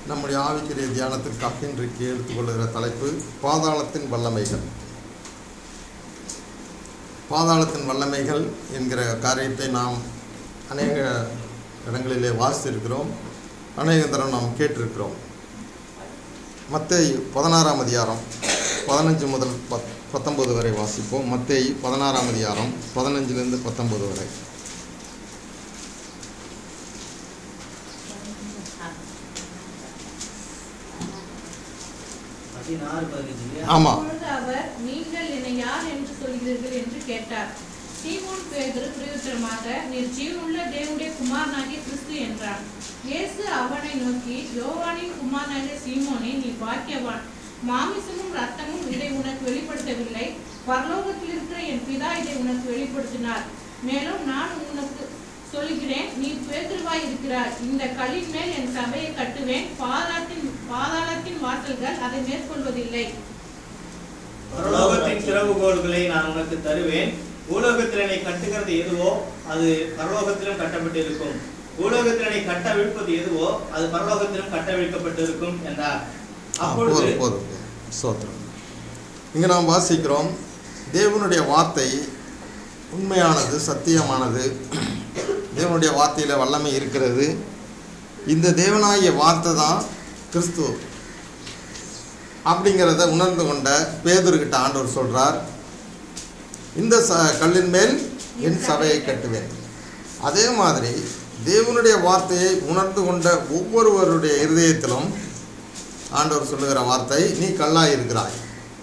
நம்முடைய ஆவிக்குரிய தியானத்திற்காக இன்றைக்கு எடுத்துக்கொள்கிற தலைப்பு பாதாளத்தின் வல்லமைகள் பாதாளத்தின் வல்லமைகள் என்கிற காரியத்தை நாம் அநேக இடங்களிலே வாசித்திருக்கிறோம் அநேக தரம் நாம் கேட்டிருக்கிறோம் மத்தேயு பதினாறாம் அதிகாரம் பதினஞ்சு முதல் பத் பத்தொன்பது வரை வாசிப்போம் மத்தேயு பதினாறாம் அதிகாரம் பதினஞ்சிலிருந்து பத்தொன்பது வரை பதினாறு பதினஞ்சு இல்லையா? ஆமாம் அப்பொழுது அவர் நீங்கள் என்னை யார் என்று சொல்கிறீர்கள் என்று கேட்டார் சீமோன் பேதுரு பிரயுத்தரமாக நீர் ஜீவனுள்ள தேவனுடைய குமாரனாகிய கிறிஸ்து என்றார் இயேசு அவனை நோக்கி யோவானின் குமாரனாகிய சீமோனே நீ பாக்கியவான் மாமிசமும் ரத்தமும் இதை உனக்கு வெளிப்படுத்தவில்லை பரலோகத்தில் இருக்கிற என் பிதா இதை உனக்கு வெளிப்படுத்தினார் மேலும் நான் உனக்கு சொல்கிறேன் நீ பேதுருவாய் இருக்கிறாய் இந்த கல்லின் மேல் என் சபையை கட்டுவேன் பாதாளத்தின் பாதாளத்தின் வாசல்கள் அதை மேற்கொள்வதில்லை பரலோகத்தின் திறவுகோல்களை நான் உனக்கு தருவேன் பூலோகத்தில் நீ கட்டுகிறது எதுவோ அது பரலோகத்திலும் கட்டப்பட்டிருக்கும் பூலோகத்தில் நீ கட்டவிழ்ப்பது எதுவோ அது பரலோகத்திலும் கட்டவிழ்க்கப்பட்டிருக்கும் என்றார் ஆ, அப்பொழுது போதும் போதும் சோத்திரம் இங்கே நாம் வாசிக்கிறோம் தேவனுடைய வார்த்தை உண்மையானது சத்தியமானது தேவனுடைய வார்த்தையில் வல்லமை இருக்கிறது இந்த தேவனாகிய வார்த்தை தான் கிறிஸ்து அப்படிங்கிறத உணர்ந்து கொண்ட பேதுருக்கிட்ட ஆண்டவர் சொல்கிறார் இந்த ச கல்லின் மேல் என் சபையை கட்டுவேன் அதே மாதிரி தேவனுடைய வார்த்தையை உணர்ந்து கொண்ட ஒவ்வொருவருடைய இருதயத்திலும் ஆண்டவர் சொல்லுகிற வார்த்தை நீ கல்லாய் இருக்கிறாய்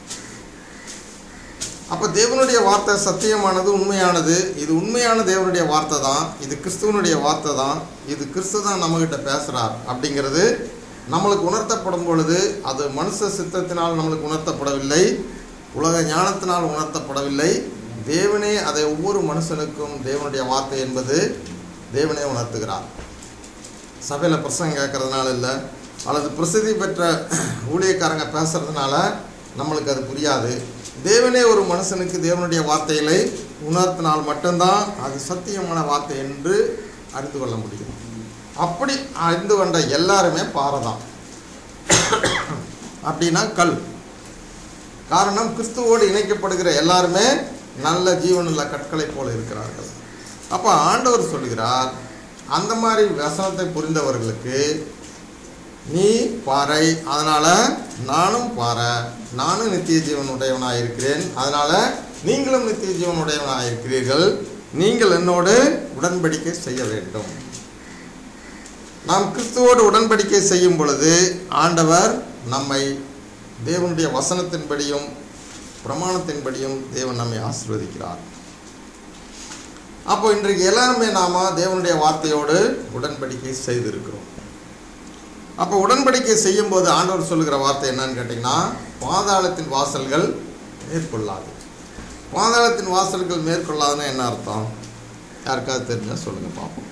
அப்போ தேவனுடைய வார்த்தை சத்தியமானது உண்மையானது இது உண்மையான தேவனுடைய வார்த்தை தான் இது கிறிஸ்துவனுடைய வார்த்தை தான் இது கிறிஸ்து தான் நம்மகிட்ட பேசுகிறார் அப்படிங்கிறது நம்மளுக்கு உணர்த்தப்படும் பொழுது அது மனுஷ சித்தத்தினால் நம்மளுக்கு உணர்த்தப்படவில்லை உலக ஞானத்தினால் உணர்த்தப்படவில்லை தேவனே அதை ஒவ்வொரு மனுஷனுக்கும் தேவனுடைய வார்த்தை என்பது தேவனே உணர்த்துகிறார் சபையில் பிரசங்கம் கேட்கறதுனால இல்லை அல்லது பிரசித்தி பெற்ற ஊழியக்காரங்க பேசுறதுனால நம்மளுக்கு அது புரியாது தேவனே ஒரு மனுஷனுக்கு தேவனுடைய வார்த்தைகளை உணர்த்தினால் மட்டும்தான் அது சத்தியமான வார்த்தை என்று அறிந்து கொள்ள முடியும் அப்படி அறிந்து கொண்ட எல்லாருமே பாறை தான் அப்படின்னா கல் காரணம் கிறிஸ்துவோடு இணைக்கப்படுகிற எல்லாருமே நல்ல ஜீவனுள்ள கற்களை போல இருக்கிறார்கள் அப்போ ஆண்டவர் சொல்கிறார் அந்த மாதிரி வசனத்தை புரிந்தவர்களுக்கு நீ பாறை அதனால நானும் பாறை நானும் நித்திய ஜீவன் உடையவனாக இருக்கிறேன் அதனால நீங்களும் நித்திய ஜீவன் உடையவனாக இருக்கிறீர்கள் நீங்கள் என்னோடு உடன்படிக்கை செய்ய வேண்டும் நாம் கிறிஸ்துவோடு உடன்படிக்கை செய்யும் பொழுது ஆண்டவர் நம்மை தேவனுடைய வசனத்தின்படியும் பிரமாணத்தின்படியும் தேவன் நம்மை ஆசீர்வதிக்கிறார் அப்போ இன்றைக்கு எல்லாருமே நாம தேவனுடைய வார்த்தையோடு உடன்படிக்கை செய்திருக்கிறோம் அப்போ உடன்படிக்கை செய்யும்போது ஆண்டவர் சொல்லுகிற வார்த்தை என்னன்னு கேட்டிங்கன்னா பாதாளத்தின் வாசல்கள் மேற்கொள்ளாது பாதாளத்தின் வாசல்கள் மேற்கொள்ளாதுன்னா என்ன அர்த்தம் யாருக்காவது தெரிஞ்சால் சொல்லுங்கள் பார்ப்போம்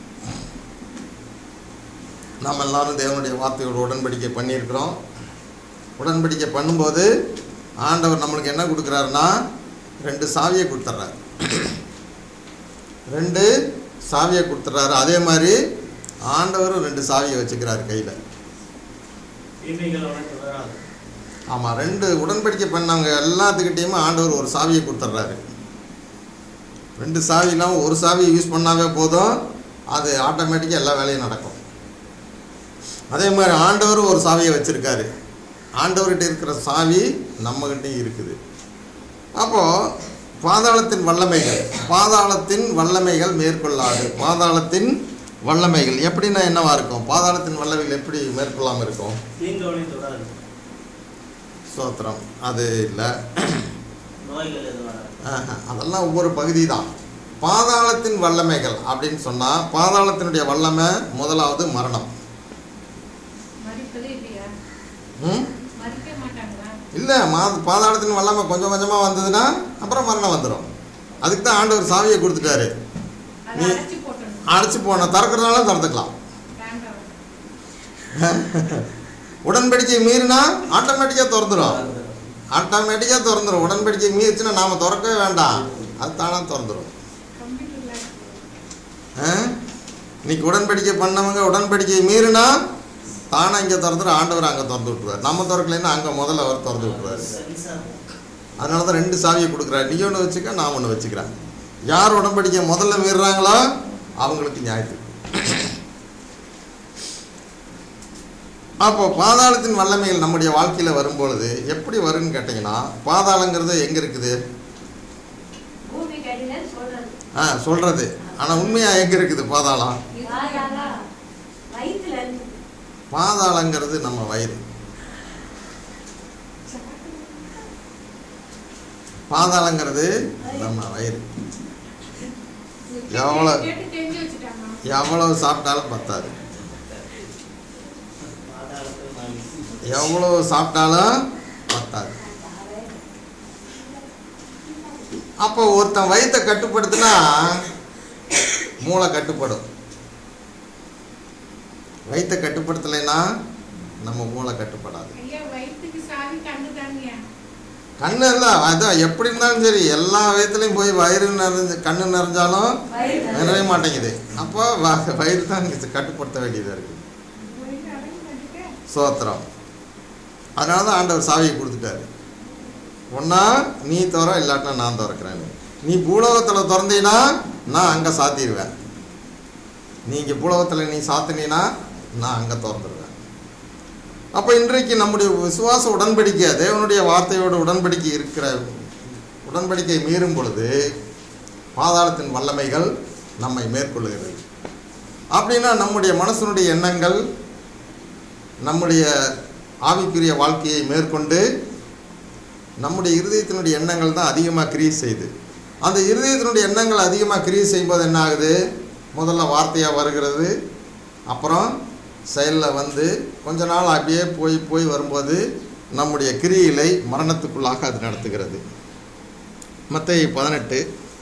நாம் எல்லாரும் தேவனுடைய வார்த்தையோடு உடன்படிக்கை பண்ணியிருக்கிறோம் உடன்படிக்கை பண்ணும்போது ஆண்டவர் நம்மளுக்கு என்ன கொடுக்குறாருன்னா ரெண்டு சாவியை கொடுத்துட்றாரு ரெண்டு சாவியை கொடுத்துட்றாரு அதே மாதிரி ஆண்டவரும் ரெண்டு சாவியை வச்சுக்கிறாரு கையில் தீமைகள் உனக்கு வராது ஆமாம் ரெண்டு உடன்படிக்கை பண்ணவங்க எல்லாத்துக்கிட்டேயுமே ஆண்டவர் ஒரு சாவியை கொடுத்துட்றாரு ரெண்டு சாவி இல்லாமல் ஒரு சாவி யூஸ் பண்ணாவே போதும் அது ஆட்டோமேட்டிக்காக எல்லா வேலையும் நடக்கும் அதே மாதிரி ஆண்டவரும் ஒரு சாவியை வச்சுருக்காரு ஆண்டவர்கிட்ட இருக்கிற சாவி நம்மகிட்டையும் இருக்குது அப்போது பாதாளத்தின் வல்லமைகள் பாதாளத்தின் வல்லமைகள் மேற்கொள்ளாது பாதாளத்தின் வல்லமைகள் எப்படின்னா என்னவா இருக்கும் பாதாளத்தின் வல்லமைகள் எப்படி மேற்கொள்ளாமல் இருக்கும் தீங்கவனை தொடாது ஸ்தோத்திரம் அது இல்லை நோய்கள் எதுவும் வராது ஆஹா, அதெல்லாம் ஒவ்வொரு பகுதி தான் பாதாளத்தின் வல்லமைகள் அப்படின்னு சொன்னால் பாதாளத்தினுடைய வல்லமை முதலாவது மரணம் மறிப்பதே இல்லையா ம் மறிக்க மாட்டாங்களா இல்லை மா பாதாளத்தின் வல்லமை கொஞ்சம் கொஞ்சமாக வந்ததுன்னா அப்புறம் மரணம் வந்துடும் அதுக்கு தான் ஆண்டவர் சாவியை கொடுத்துட்டாரு அதை நீ- அடைச்சி போட்டணும் அடைச்சி போன திறக்கிறதுனால திறந்துக்கலாம் வேண்டாம் உடன்படிக்கை மீறினா ஆட்டோமேட்டிக்காக திறந்துடும் ஆட்டோமேட்டிக்காக திறந்துடும் உடன்படிக்கை மீறிச்சுன்னா நாம் திறக்கவே வேண்டாம் அது தானாக திறந்துடும் கம்ப்யூட்டர்ல ஆ? இன்னைக்கு உடன்படிக்கை பண்ணவங்க உடன்படிக்கை மீறினா தானே இங்கே திறந்துட்டு ஆண்டவர் அங்கே திறந்து விட்டுருவார் நம்ம திறக்கலைன்னா அங்கே முதல்ல அவர் திறந்து விட்டுருவார் அதனால தான் ரெண்டு சாவியை கொடுக்குறாரு நீ ஒன்று வச்சுக்க நான் ஒன்று வச்சுக்கிறேன் யார் உடன்படிக்கை முதல்ல மீறுறாங்களோ அவங்களுக்கு நியாயத்து அப்போ பாதாளத்தின் வல்லமைகள் நம்முடைய வாழ்க்கையில் வரும்பொழுது எப்படி வரும்னு கேட்டிங்கன்னா பாதாளங்கிறது எங்கே இருக்குது பூமி கடில சொல்றது ஆ சொல்கிறது ஆனால் உண்மையாக எங்கே இருக்குது பாதாளம் வாயாலா வயிற்றுல இருந்து பாதாளங்கிறது நம்ம வயிறு பாதாளங்கிறது நம்ம வயிறு எவ்வளோ கேட்டு தெரிஞ்சு வச்சுட்டாங்க எவ்வளவு சாப்பிட்டாலும் பத்தாது பாதாளத்தில் நான் எவ்வளோ சாப்பிட்டாலும் பத்தாது அப்போ ஒருத்தன் வயித்தை கட்டுப்படுத்தினா மூளை கட்டுப்படும் வயித்தை கட்டுப்படுத்தலைன்னா நம்ம மூளை கட்டுப்படாது ஐயா வயிற்றுக்கு சாவி கண்ணு தாங்கயா கண்ணு இல்லை அதான் எப்படி இருந்தாலும் சரி எல்லா வயிற்றுலையும் போய் வயிறு நிறைஞ்சு கண்ணு நிறைஞ்சாலும் வயிறு நிறைய மாட்டேங்குது அப்போ வ- வயிறு தான் கட்டுப்படுத்த வேண்டியதாக இருக்குது வயிறு அடங்க மாட்டேங்க சோத்திரம் அதனால தான் ஆண்டவர் சாவியை கொடுத்துட்டாரு ஒன்றா நீ திற இல்லாட்டினா நான் திறக்கிறேன்னு நீ பூலோகத்தில் திறந்தீன்னா நான் அங்கே சாத்திடுவேன் நீங்கள் பூலோகத்தில் நீ சாத்தினீன்னா நான் அங்கே திறந்துடுவேன் அப்போ இன்றைக்கு நம்முடைய விசுவாச உடன்படிக்கை தேவனுடைய வார்த்தையோட உடன்படிக்கை இருக்கிற உடன்படிக்கை மீறும் பொழுது பாதாளத்தின் வல்லமைகள் நம்மை மேற்கொள்ளுகிறது அப்படின்னா நம்முடைய மனசனுடைய எண்ணங்கள் நம்முடைய ஆவிக்குரிய வாழ்க்கையை மேற்கொண்டு நம்முடைய இருதயத்தினுடைய எண்ணங்கள் தான் அதிகமாக கிரியை செய்யுது அந்த இருதயத்தினுடைய எண்ணங்கள் அதிகமாக கிரியை செய்யும்போது என்ன ஆகுது முதல்ல வார்த்தையாக வருகிறது அப்புறம் செயலில் வந்து கொஞ்ச நாள் அப்படியே போய் போய் வரும்போது நம்முடைய கிரியிலை மரணத்துக்குள்ளாக அது நடத்துகிறது மத்தேயு பதினெட்டு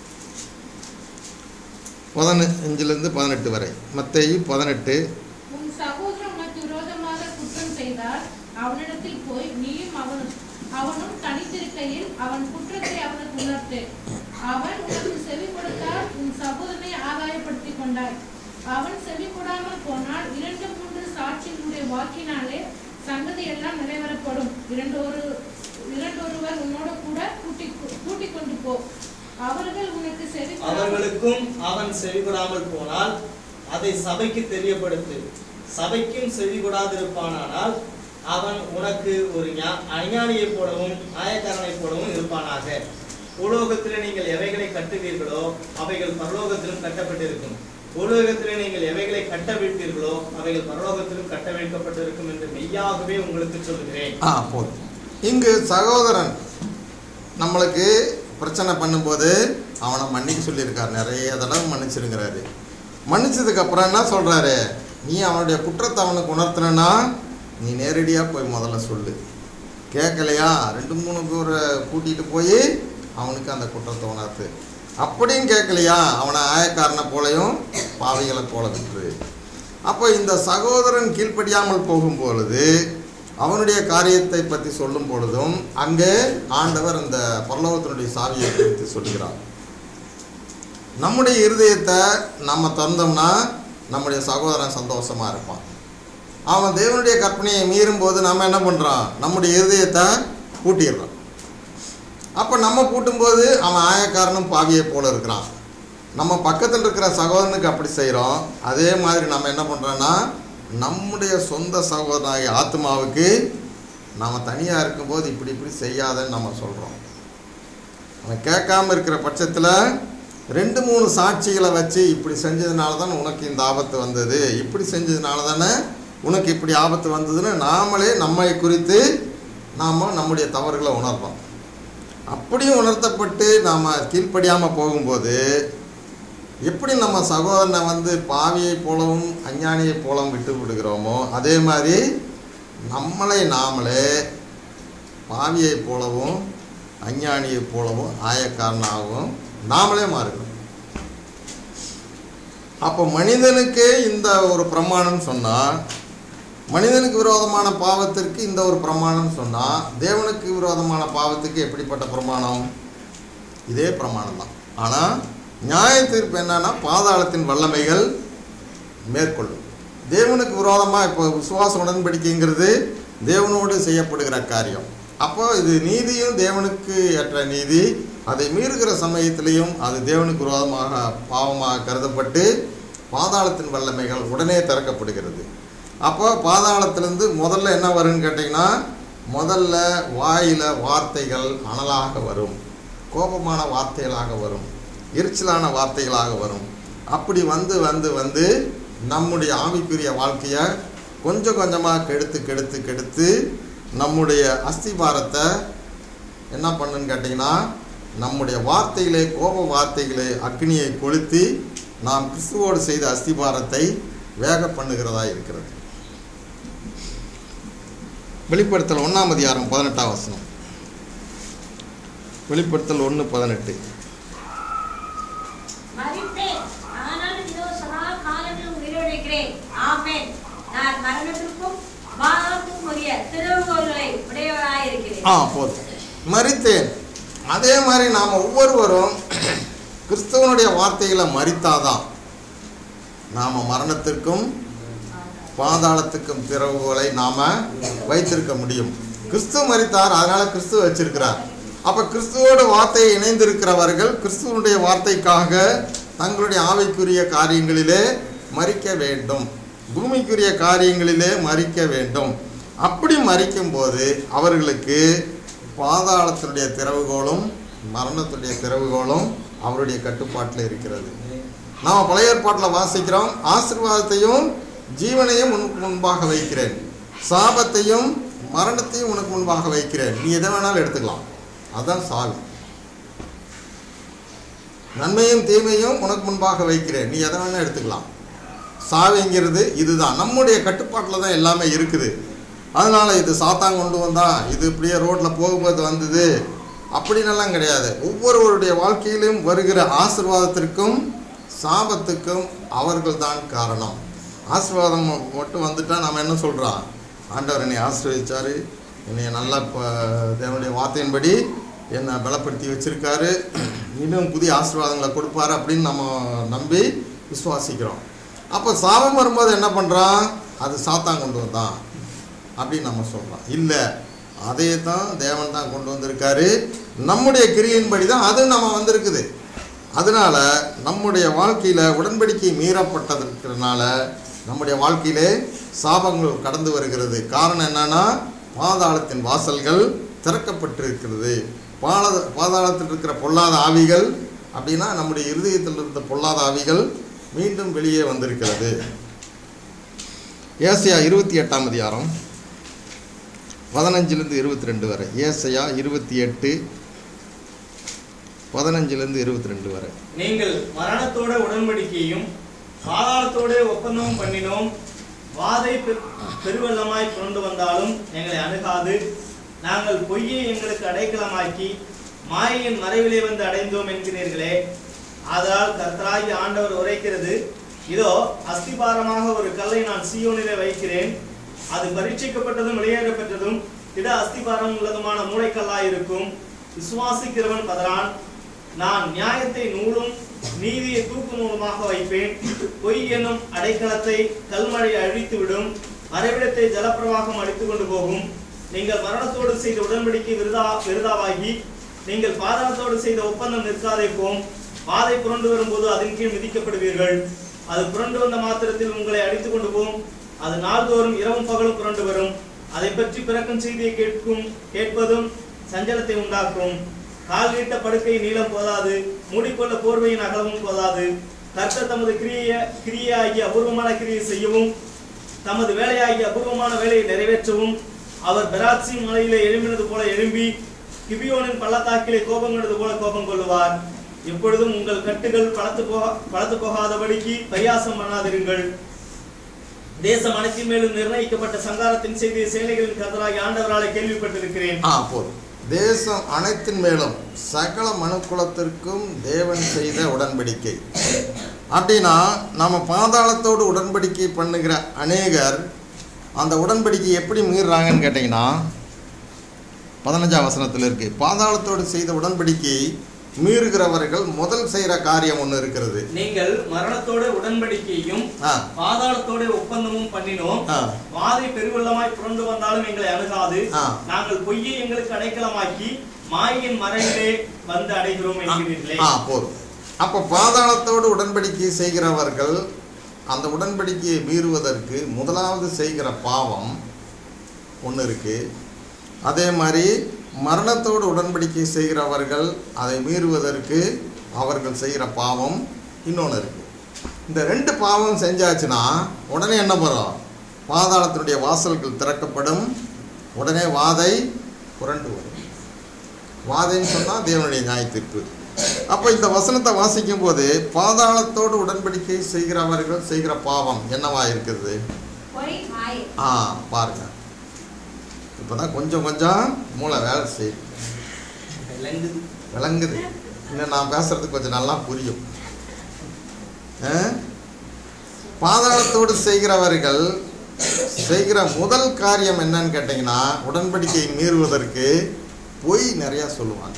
பதினஞ்சிலிருந்து பதினெட்டு வரை மத்தேயு பதினெட்டு உன் சகோதரன் உனக்கு விரோதமாக குற்றம் செய்தால் அவனிடத்தில் போய் நீயும் அவனும் அவனும் தனித்திருக்கையில் அவன் குற்றத்தை அவனுக்கு உணர்த்து அவன் உனக்கு செவி கொடுத்தால் உன் சகோதரனை ஆதாயப்படுத்திக் கொண்டாய் அவன் செவி கொடாமல் போனால் இரண்டு மூன்று சாட்சிகளுடைய வாக்கினாலே சங்கதி எல்லாம் நிறைவேறப்படும் இரண்டு ஒரு இரண்டொருவர் உன்னோட கூட கூட்டிக் கூட்டிக் கொண்டு போ அவர்கள் உனக்கு செவி கொடாமல் அவர்களுக்கும் அவன் செவிகொடாமல் போனால் அதை சபைக்கு தெரியப்படுத்து சபைக்கும் செவிகொடாதிருப்பானானால் அவன் உனக்கு ஒரு ஞா- அஞ்ஞானியைப் போலவும் ஆயக்காரனைப் போலவும் இருப்பானாக பூலோகத்திலே நீங்கள் எவைகளை கட்டுவீர்களோ அவைகள் பரலோகத்திலும் கட்டப்பட்டிருக்கும் பூலோகத்திலே நீங்கள் எவைகளை கட்டவிழ்த்தீர்களோ அவைகள் பரலோகத்திலும் கட்டவிழ்க்கப்பட்டிருக்கும் என்று மெய்யாகவே உங்களுக்கு சொல்லுகிறேன் ஆ போதும் இங்கு சகோதரன் நம்மளுக்கு பிரச்சனை பண்ணும்போது அவனை மன்னிக்க சொல்லியிருக்கார் நிறைய தடவை மன்னிச்சிருங்கிறாரு மன்னிச்சதுக்கு அப்புறம் என்ன சொல்கிறாரு நீ அவனுடைய குற்றத்தை அவனுக்கு உணர்த்தினா நீ நேரடியாக போய் முதல்ல சொல்லு கேட்கலையா ரெண்டு மூணு பேரை கூட்டிகிட்டு போய் அவனுக்கு அந்த குற்றத்தை உணர்த்து அப்படியும் கேட்கலையா அவனை ஆயக்காரனை போலையும் பாவிகளை போல விட்டுரு அப்போ இந்த சகோதரன் கீழ்ப்படியாமல் போகும் பொழுது அவனுடைய காரியத்தை பற்றி சொல்லும் பொழுதும் அங்கே ஆண்டவர் அந்த பரலோகத்தினுடைய சாவியை குறித்து சொல்கிறார் நம்முடைய இருதயத்தை நம்ம திறந்தோம்னா நம்முடைய சகோதரன் சந்தோஷமா இருப்பான் அவன் தேவனுடைய கற்பனையை மீறும் போது நம்ம என்ன பண்ணுறோம் நம்முடைய இருதயத்தை பூட்டிடுறோம் அப்போ நம்ம பூட்டும்போது அவன் ஆயக்காரனும் பாவியை போல இருக்கிறான் நம்ம பக்கத்தில் இருக்கிற சகோதரனுக்கு அப்படி செய்கிறோம் அதே மாதிரி நம்ம என்ன பண்ணுறோன்னா நம்முடைய சொந்த சகோதரனாகிய ஆத்மாவுக்கு நாம் தனியாக இருக்கும்போது இப்படி இப்படி செய்யாதன்னு நம்ம சொல்கிறோம் அவன் கேட்காம இருக்கிற பட்சத்தில் ரெண்டு மூணு சாட்சிகளை வச்சு இப்படி செஞ்சதுனால தான் உனக்கு இந்த ஆபத்து வந்தது இப்படி செஞ்சதுனால தானே உனக்கு இப்படி ஆபத்து வந்ததுன்னு நாமளே நம்மை குறித்து நாம் நம்முடைய தவறுகளை உணர்றோம் அப்படியும் உணர்த்தப்பட்டு நாம் கீழ்ப்படியாமல் போகும்போது எப்படி நம்ம சகோதரனை வந்து பாவியைப் போலவும் அஞ்ஞானியைப் போலவும் விட்டு விடுகிறோமோ அதே மாதிரி நம்மளை நாமளே பாவியைப் போலவும் அஞ்ஞானியைப் போலவும் ஆயக்காரனாகவும் நாமளே மாறுகிறோம் அப்போ மனிதனுக்கு இந்த ஒரு பிரமாணம் சொன்னால் மனிதனுக்கு விரோதமான பாவத்திற்கு இந்த ஒரு பிரமாணம் சொன்னால் தேவனுக்கு விரோதமான பாவத்துக்கு எப்படிப்பட்ட பிரமாணம் இதே பிரமாணம் தான் ஆனால் நியாய தீர்ப்பு என்னன்னா பாதாளத்தின் வல்லமைகள் மேற்கொள்ளும் தேவனுக்கு விரோதமாக இப்போ விசுவாச உடன்படிக்கைங்கிறது தேவனோடு செய்யப்படுகிற காரியம் அப்போ இது நீதியும் தேவனுக்கு ஏற்ற நீதி அதை மீறுகிற சமயத்திலையும் அது தேவனுக்கு விரோதமாக பாவமாக கருதப்பட்டு பாதாளத்தின் வல்லமைகள் உடனே திறக்கப்படுகிறது அப்போ பாதாளத்திலேருந்து முதல்ல என்ன வரும்னு கேட்டிங்கன்னா முதல்ல வாயில வார்த்தைகள் அனலாக வரும் கோபமான வார்த்தைகளாக வரும் எரிச்சலான வார்த்தைகளாக வரும் அப்படி வந்து வந்து வந்து நம்முடைய ஆவிக்குரிய வாழ்க்கையை கொஞ்சம் கொஞ்சமாக கெடுத்து கெடுத்து கெடுத்து நம்முடைய அஸ்திபாரத்தை என்ன பண்ணுன்னு கேட்டிங்கன்னா நம்முடைய வார்த்தைகளே கோப வார்த்தைகளே அக்னியை கொளுத்தி நாம் கிறிஸ்துவோடு செய்த அஸ்திபாரத்தை வேக பண்ணுகிறதா இருக்கிறது வெளிப்படுத்தல் ஒன்றாம் அதிகாரம் பதினெட்டாம் வசனம் வெளிப்படுத்தல் ஒன்று பதினெட்டு மரித்தேன் ஆனாலும் இதோ சதா காலங்களில் உயிரோடிருக்கிறேன் ஆமென் நான் மரணத்திற்கும் பாதாளத்துக்கும் உரிய திறவுகோல்களை உடையவராயிருக்கிறேன் ஆ போதும் மறித்தேன் அதே மாதிரி நாம் ஒவ்வொருவரும் கிறிஸ்துவனுடைய வார்த்தைகளை மறித்தாதான் நாம் மரணத்திற்கும் பாதாளத்துக்கும் திறவுகோலை நாம் வைத்திருக்க முடியும் கிறிஸ்துவ மறித்தார் அதனால் கிறிஸ்துவ வச்சிருக்கிறார் அப்போ கிறிஸ்துவோட வார்த்தையை இணைந்திருக்கிறவர்கள் கிறிஸ்துவனுடைய வார்த்தைக்காக தங்களுடைய ஆவிக்குரிய காரியங்களிலே மறிக்க வேண்டும் பூமிக்குரிய காரியங்களிலே மறிக்க வேண்டும் அப்படி மறிக்கும்போது அவர்களுக்கு பாதாளத்தினுடைய திறவுகோலும் மரணத்துடைய திறவுகோலும் அவருடைய கட்டுப்பாட்டில் இருக்கிறது நாம் பழைய ஏற்பாட்டில் வாசிக்கிறோம் ஆசீர்வாதத்தையும் ஜீவனையும் உனக்கு முன்பாக வைக்கிறேன் சாபத்தையும் மரணத்தையும் உனக்கு முன்பாக வைக்கிறேன் நீ எதை வேணாலும் எடுத்துக்கலாம் அதுதான் சாவி நன்மையும் தீமையும் உனக்கு முன்பாக வைக்கிறேன் நீ எதை வேணாலும் எடுத்துக்கலாம் சாவிங்கிறது இதுதான் நம்முடைய கட்டுப்பாட்டில் தான் எல்லாமே இருக்குது அதனால் இது சாத்தான் கொண்டு வந்தான் இது இப்படியே ரோட்டில் போகும்போது வந்தது அப்படின்னெல்லாம் கிடையாது ஒவ்வொருவருடைய வாழ்க்கையிலும் வருகிற ஆசீர்வாதத்திற்கும் சாபத்துக்கும் அவர்கள் தான் காரணம் ஆசீர்வாதம் ம- மட்டும் வந்துட்டா நம்ம என்ன சொல்கிறோம் ஆண்டவர் என்னை ஆசீர்வதிச்சாரு என்னை நல்லா இப்போ தேவனுடைய வார்த்தையின்படி என்னை பலப்படுத்தி வச்சிருக்காரு இன்னும் புதிய ஆசீர்வாதங்களை கொடுப்பாரு அப்படின்னு நம்ம நம்பி விசுவாசிக்கிறோம் அப்போ சாபம் வரும்போது என்ன பண்ணுறான் அது சாத்தான் கொண்டு வந்தான் அப்படின்னு நம்ம சொல்கிறோம் இல்லை அதே தான் தேவன் தான் கொண்டு வந்திருக்காரு நம்முடைய கிரியின்படி தான் அது நம்ம வந்திருக்குது அதனால நம்முடைய வாழ்க்கையில் உடன்படிக்கை மீறப்பட்டதற்கிறனால நம்முடைய வாழ்க்கையிலே சாபங்கள் கடந்து வருகிறது காரணம் என்னன்னா பாதாளத்தின் வாசல்கள் திறக்கப்பட்டிருக்கிறது பால பாதாளத்தில் இருக்கிற பொல்லாத ஆவிகள் அப்படின்னா நம்முடைய இருதயத்தில் இருந்த பொல்லாத ஆவிகள் மீண்டும் வெளியே வந்திருக்கிறது ஏசியா இருபத்தி எட்டாம் அதிகாரம் பதினஞ்சிலேருந்து இருபத்தி ரெண்டு வரை ஏசையா இருபத்தி எட்டு பதினஞ்சிலேருந்து இருபத்தி ரெண்டு வரை நீங்கள் மரணத்தோட உடன்படிக்கையும் பாதாளத்தோட ஒப்பந்தமும் பண்ணினோம் வாதை பெரு- பெருவெள்ளமாய் கொண்டு வந்தாலும் எங்களை அணுகாது நாங்கள் பொய்யை எங்களுக்கு அடைக்கலமாக்கி மாயையின் மறைவிலே வந்து அடைந்தோம் என்கிறீர்களே ஆதலால் கர்த்தராகி ஆண்டவர் உரைக்கிறது இதோ அஸ்திபாரமாக ஒரு கல்லை நான் சீயோனிலே வைக்கிறேன் அது பரீட்சிக்கப்பட்டதும் வெளியேறப்பெற்றதும் திட அஸ்திபாரம் உள்ளதுமான மூளைக்கல்லாய் இருக்கும் விசுவாசிக்கிறவன் பதறான் நான் நியாயத்தை நூலும் நீதியை தூக்கு நூலுமாக வைப்பேன் பொய் என்னும் அடைக்கலத்தை கல்மழை அழித்து விடும் மறைவிடத்தை ஜலப்பிரவாகம் அடித்துக் கொண்டு போகும் நீங்கள் மரணத்தோடு செய்த உடன்படிக்கை விருதா விருதாவாகி நீங்கள் பாதாளத்தோடு செய்த ஒப்பந்தம் நிற்காதே போம் பாதை புரண்டு வரும்போது அதன் கீழ் மிதிக்கப்படுவீர்கள் அது புரண்டு வந்த மாத்திரத்தில் உங்களை அடித்துக் கொண்டு போம் அது நாள்தோறும் இரவும் பகலும் புரண்டு வரும் அதை பற்றி பிறக்கும் செய்தியை கேட்கும் கேட்பதும் சஞ்சலத்தை உண்டாக்கும் கால் நீட்ட படுக்கை நீளம் போதாது மூடிக்கொள்ள போர்வையின் அகலமும் போதாது கர்த்தர் தமது கிரிய கிரியாகிய அபூர்வமான கிரியை செய்யவும் தமது வேலையாகிய அபூர்வமான வேலையை நிறைவேற்றவும் அவர் பெராட்சி மலையிலே எழும்பினது போல எழும்பி கிபியோனின் பள்ளத்தாக்கிலே கோபம் கொண்டது போல கோபம் கொள்ளுவார் எப்பொழுதும் உங்கள் கட்டுகள் பலத்து போக பலத்து போகாதபடிக்கு பரியாசம் பண்ணாதிருங்கள் தேசம் அனைத்தின் மேலும் நிர்ணயிக்கப்பட்ட சங்காரத்தின் செய்தியை சேனைகளின் கதராகி ஆண்டவராலே கேள்விப்பட்டிருக்கிறேன் ஆ போதும் தேசம் அனைத்தின் மேலும் சகல மனுக்குலத்திற்கும் தேவன் செய்த உடன்படிக்கை அப்படின்னா நம்ம பாதாளத்தோடு உடன்படிக்கை பண்ணுகிற அநேகர் அந்த உடன்படிக்கை எப்படி மீறுறாங்கன்னு கேட்டிங்கன்னா பதினஞ்சாம் வசனத்தில் இருக்கு பாதாளத்தோடு செய்த உடன்படிக்கையை மீறுகிறவர்கள் முதல் செய்கிற காரியம் ஒன்று இருக்கிறது நீங்கள் மரணத்தோட உடன்படிக்கையும் ஆ பாதாளத்தோட ஒப்பந்தமும் பண்ணினோம் ஆ வாதை பெருவெள்ளமாய் புரண்டு வந்தாலும் எங்களை அணுகாது ஆ. நாங்கள் பொய்யை எங்களுக்கு அடைக்கலமாக்கி மாயின் மறைவிலே வந்து அடைகிறோம் என்கிறீர்களே ஆ போதும் அப்போ பாதாளத்தோடு உடன்படிக்கை செய்கிறவர்கள் அந்த உடன்படிக்கையை மீறுவதற்கு முதலாவது செய்கிற பாவம் ஒன்று இருக்கு அதே மாதிரி மரணத்தோடு உடன்படிக்கை செய்கிறவர்கள் அதை மீறுவதற்கு அவர்கள் செய்கிற பாவம் இன்னொன்று இருக்கு இந்த ரெண்டு பாவம் செஞ்சாச்சுன்னா உடனே என்ன வரும் பாதாளத்தினுடைய வாசல்கள் திறக்கப்படும் உடனே வாதை புரண்டு வரும் வாதைன்னு சொன்னால் தேவனுடைய நியாயத்தீர்ப்பு அப்போ இந்த வசனத்தை வாசிக்கும் போது பாதாளத்தோடு உடன்படிக்கை செய்கிறவர்கள் செய்கிற பாவம் என்னவா இருக்குது பொய் மாயை ஆ பாருங்க இப்போதான் கொஞ்சம் கொஞ்சம் மூளை வேலை செய்யுது விளங்குது விளங்குது இன்னும் நான் பேசுறது கொஞ்சம் நல்லா புரியும் ஆ? பாதாளத்தோடு செய்கிறவர்கள் செய்கிற முதல் காரியம் என்னன்னு கேட்டிங்கன்னா உடன்படிக்கையை மீறுவதற்கு பொய் நிறையா சொல்லுவாங்க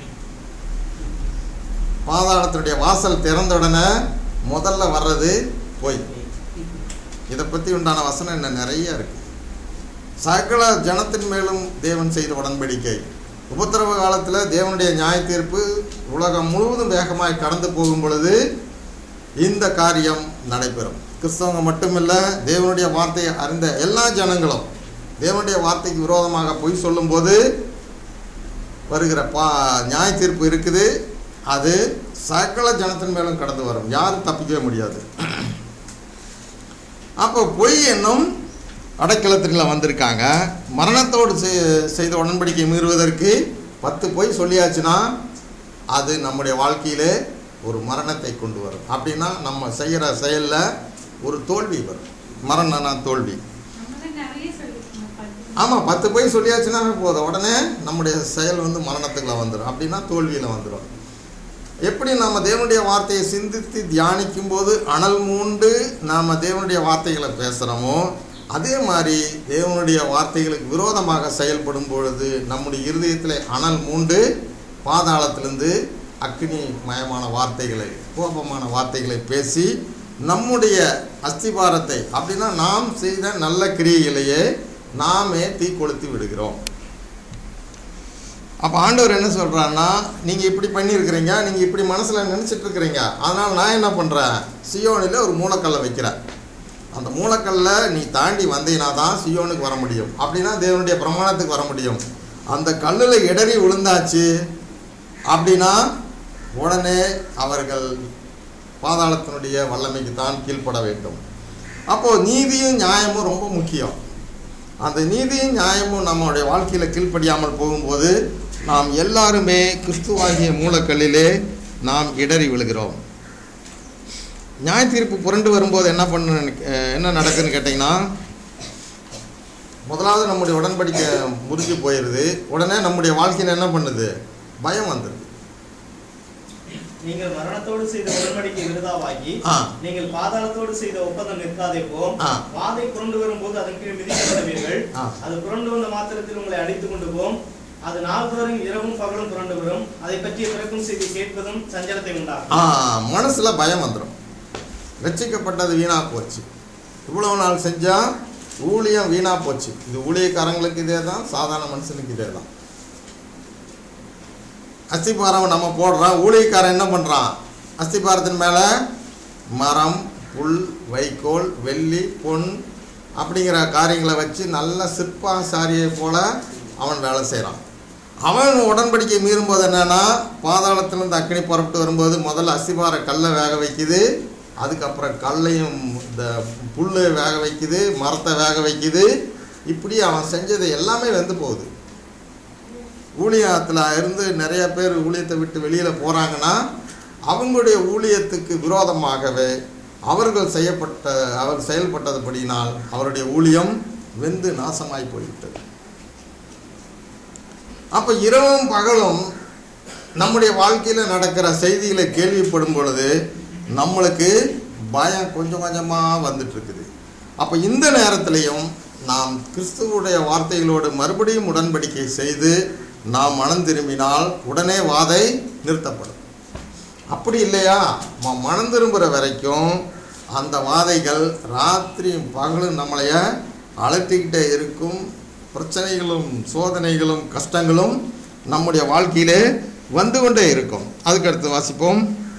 பாதாளத்தினுடைய வாசல் திறந்த உடனே முதல்ல வர்றது பொய் இதை பற்றி உண்டான வசனம் என்ன நிறைய இருக்கு சகல ஜனத்தின் மேலும் தேவன் செய்த உடன்படிக்கை உபத்திரவ காலத்தில் தேவனுடைய நியாய தீர்ப்பு உலகம் முழுவதும் வேகமாய் கடந்து போகும் பொழுது இந்த காரியம் நடைபெறும் கிறிஸ்தவங்க மட்டுமில்ல தேவனுடைய வார்த்தையை அறிந்த எல்லா ஜனங்களும் தேவனுடைய வார்த்தைக்கு விரோதமாக பொய் சொல்லும்போது வருகிற பா நியாய தீர்ப்பு இருக்குது அது சகல ஜனத்தின் மேலும் கடந்து வரும் யாரும் தப்பிக்கவே முடியாது அப்போ பொய் என்னும் அடைக்கலத்தில் வந்திருக்காங்க மரணத்தோடு செய்- செய்த உடன்படிக்கை மீறுவதற்கு பத்து பொய் சொல்லியாச்சுன்னா அது நம்முடைய வாழ்க்கையிலே ஒரு மரணத்தை கொண்டு வரும் அப்படின்னா நம்ம செய்கிற செயலில் ஒரு தோல்வி வரும் மரணம்னா தோல்வி நம்ம தான் நிறைய சொல்லிருக்கோம் பாத்து. ஆமாம் பத்து பொய் சொல்லியாச்சுன்னா போதும் உடனே நம்முடைய செயல் வந்து மரணத்துக்குள்ள வந்துடும் அப்படின்னா தோல்வியில் வந்துடும் எப்படி நம்ம தேவனுடைய வார்த்தையை சிந்தித்து தியானிக்கும் போது அனல் மூண்டு நாம் தேவனுடைய வார்த்தைகளை பேசுகிறோமோ அதே மாதிரி தேவனுடைய வார்த்தைகளுக்கு விரோதமாக செயல்படும் பொழுது நம்முடைய இருதயத்தில் அனல் மூண்டு பாதாளத்திலிருந்து அக்னி மயமான வார்த்தைகளை கோபமான வார்த்தைகளை பேசி நம்முடைய அஸ்திபாரத்தை அப்படின்னா நாம் செய்த நல்ல கிரியைகளையே நாமே தீ கொளுத்தி விடுகிறோம் அப்போ ஆண்டவர் என்ன சொல்கிறாருன்னா நீங்கள் இப்படி பண்ணியிருக்கிறீங்க நீங்கள் இப்படி மனசில் நினச்சிட்டு இருக்கிறீங்க அதனால் நான் என்ன பண்ணுறேன் சியோனில் ஒரு மூலக்கல்லை வைக்கிறேன் அந்த மூலக்கல்ல நீ தாண்டி வந்தீங்கன்னா தான் சியோனுக்கு வர முடியும் அப்படின்னா தேவனுடைய பிரமாணத்துக்கு வர முடியும் அந்த கல்லில் இடறி விழுந்தாச்சு அப்படின்னா உடனே அவர்கள் பாதாளத்தினுடைய வல்லமைக்கு தான் கீழ்ப்பட வேண்டும் அப்போது நீதியும் நியாயமும் ரொம்ப முக்கியம் அந்த நீதியும் நியாயமும் நம்மளுடைய வாழ்க்கையில் கீழ்ப்படியாமல் போகும்போது நாம் எல்லாருமே கிறிஸ்துவாகிய மூலக்கல்லிலே நாம் இடறி விழுகிறோம் நியாய தீர்ப்பு புரண்டு வரும்போது என்ன பண்ண என்ன நடக்குதுன்னு கேட்டிங்கன்னா முதலாவது நம்முடைய உடன்படிக்கை முறிஞ்சு போயிடுது உடனே நம்முடைய வாழ்க்கையில் என்ன பண்ணுது பயம் வந்துடுது நீங்கள் மரணத்தோடு செய்த உடன்படிக்கை விருதாவாகி ஆ. நீங்கள் பாதாளத்தோடு செய்த ஒப்பந்தம் நிற்காதே போம் ஆ. வாதை புரண்டு வரும்போது அதன் கீழ் மிதிக்கப்படுவீர்கள் ஆ. அது புரண்டு வந்த மாத்திரத்தில் உங்களை அடித்துக் கொண்டு போம் அது நாள்தோறும் இரவும் பகலும் புரண்டு வரும் அதை பற்றிய பிறக்கும் செய்தி கேட்பதும் சஞ்சலத்தை உண்டாகும் ஆ மனசில் பயம் வந்துடும் ரட்சிக்கப்பட்டது வீணாக போச்சு இவ்வளவு நாள் செஞ்சால் ஊழியம் வீணாக போச்சு இது ஊழியக்காரங்களுக்கு இதே தான் சாதாரண மனுஷனுக்கு இதே தான் அஸ்திபாரம் நம்ம போடுறோம் ஊழியக்காரன் என்ன பண்ணுறான் அஸ்திபாரத்தின் மேலே மரம் புல் வைக்கோல் வெள்ளி பொன் அப்படிங்கிற காரியங்களை வச்சு நல்ல சிற்பாசாரியை போல அவன் வேலை செய்கிறான் அவன் உடன்படிக்கை மீறும்போது என்னன்னா பாதாளத்திலிருந்து அக்கினி புறப்பட்டு வரும்போது முதல்ல அஸ்திபார கல்லை வேக வைக்குது அதுக்கப்புறம் கல்லையும் இந்த புல்லை வேக வைக்குது மரத்தை வேக வைக்குது இப்படி அவன் செஞ்சது எல்லாமே வெந்து போகுது ஊழியத்தில் இருந்து நிறைய பேர் ஊழியத்தை விட்டு வெளியில் போகிறாங்கன்னா அவங்களுடைய ஊழியத்துக்கு விரோதமாகவே அவர்கள் செய்யப்பட்ட அவர் செயல்பட்டதுபடியினால் அவருடைய ஊழியம் வெந்து நாசமாய் போய்விட்டது அப்போ இரவும் பகலும் நம்முடைய வாழ்க்கையில் நடக்கிற செய்திகளை கேள்விப்படும் பொழுது நம்மளுக்கு பயம் கொஞ்சம் கொஞ்சமாக வந்துட்டு இருக்குது அப்போ இந்த நேரத்திலையும் நாம் கிறிஸ்துவுடைய வார்த்தைகளோடு மறுபடியும் உடன்படிக்கை செய்து நாம் மனம் திரும்பினால் உடனே வாதை நிறுத்தப்படும் அப்படி இல்லையா ம- மனம் திரும்புகிற வரைக்கும் அந்த வாதைகள் ராத்திரியும் பகலும் நம்மளைய அழைத்துக்கிட்டே இருக்கும் பிரச்சனைகளும் சோதனைகளும் கஷ்டங்களும் நம்முடைய வாழ்க்கையிலே வந்து கொண்டே இருக்கும் அதுக்கடுத்து வாசிப்போம்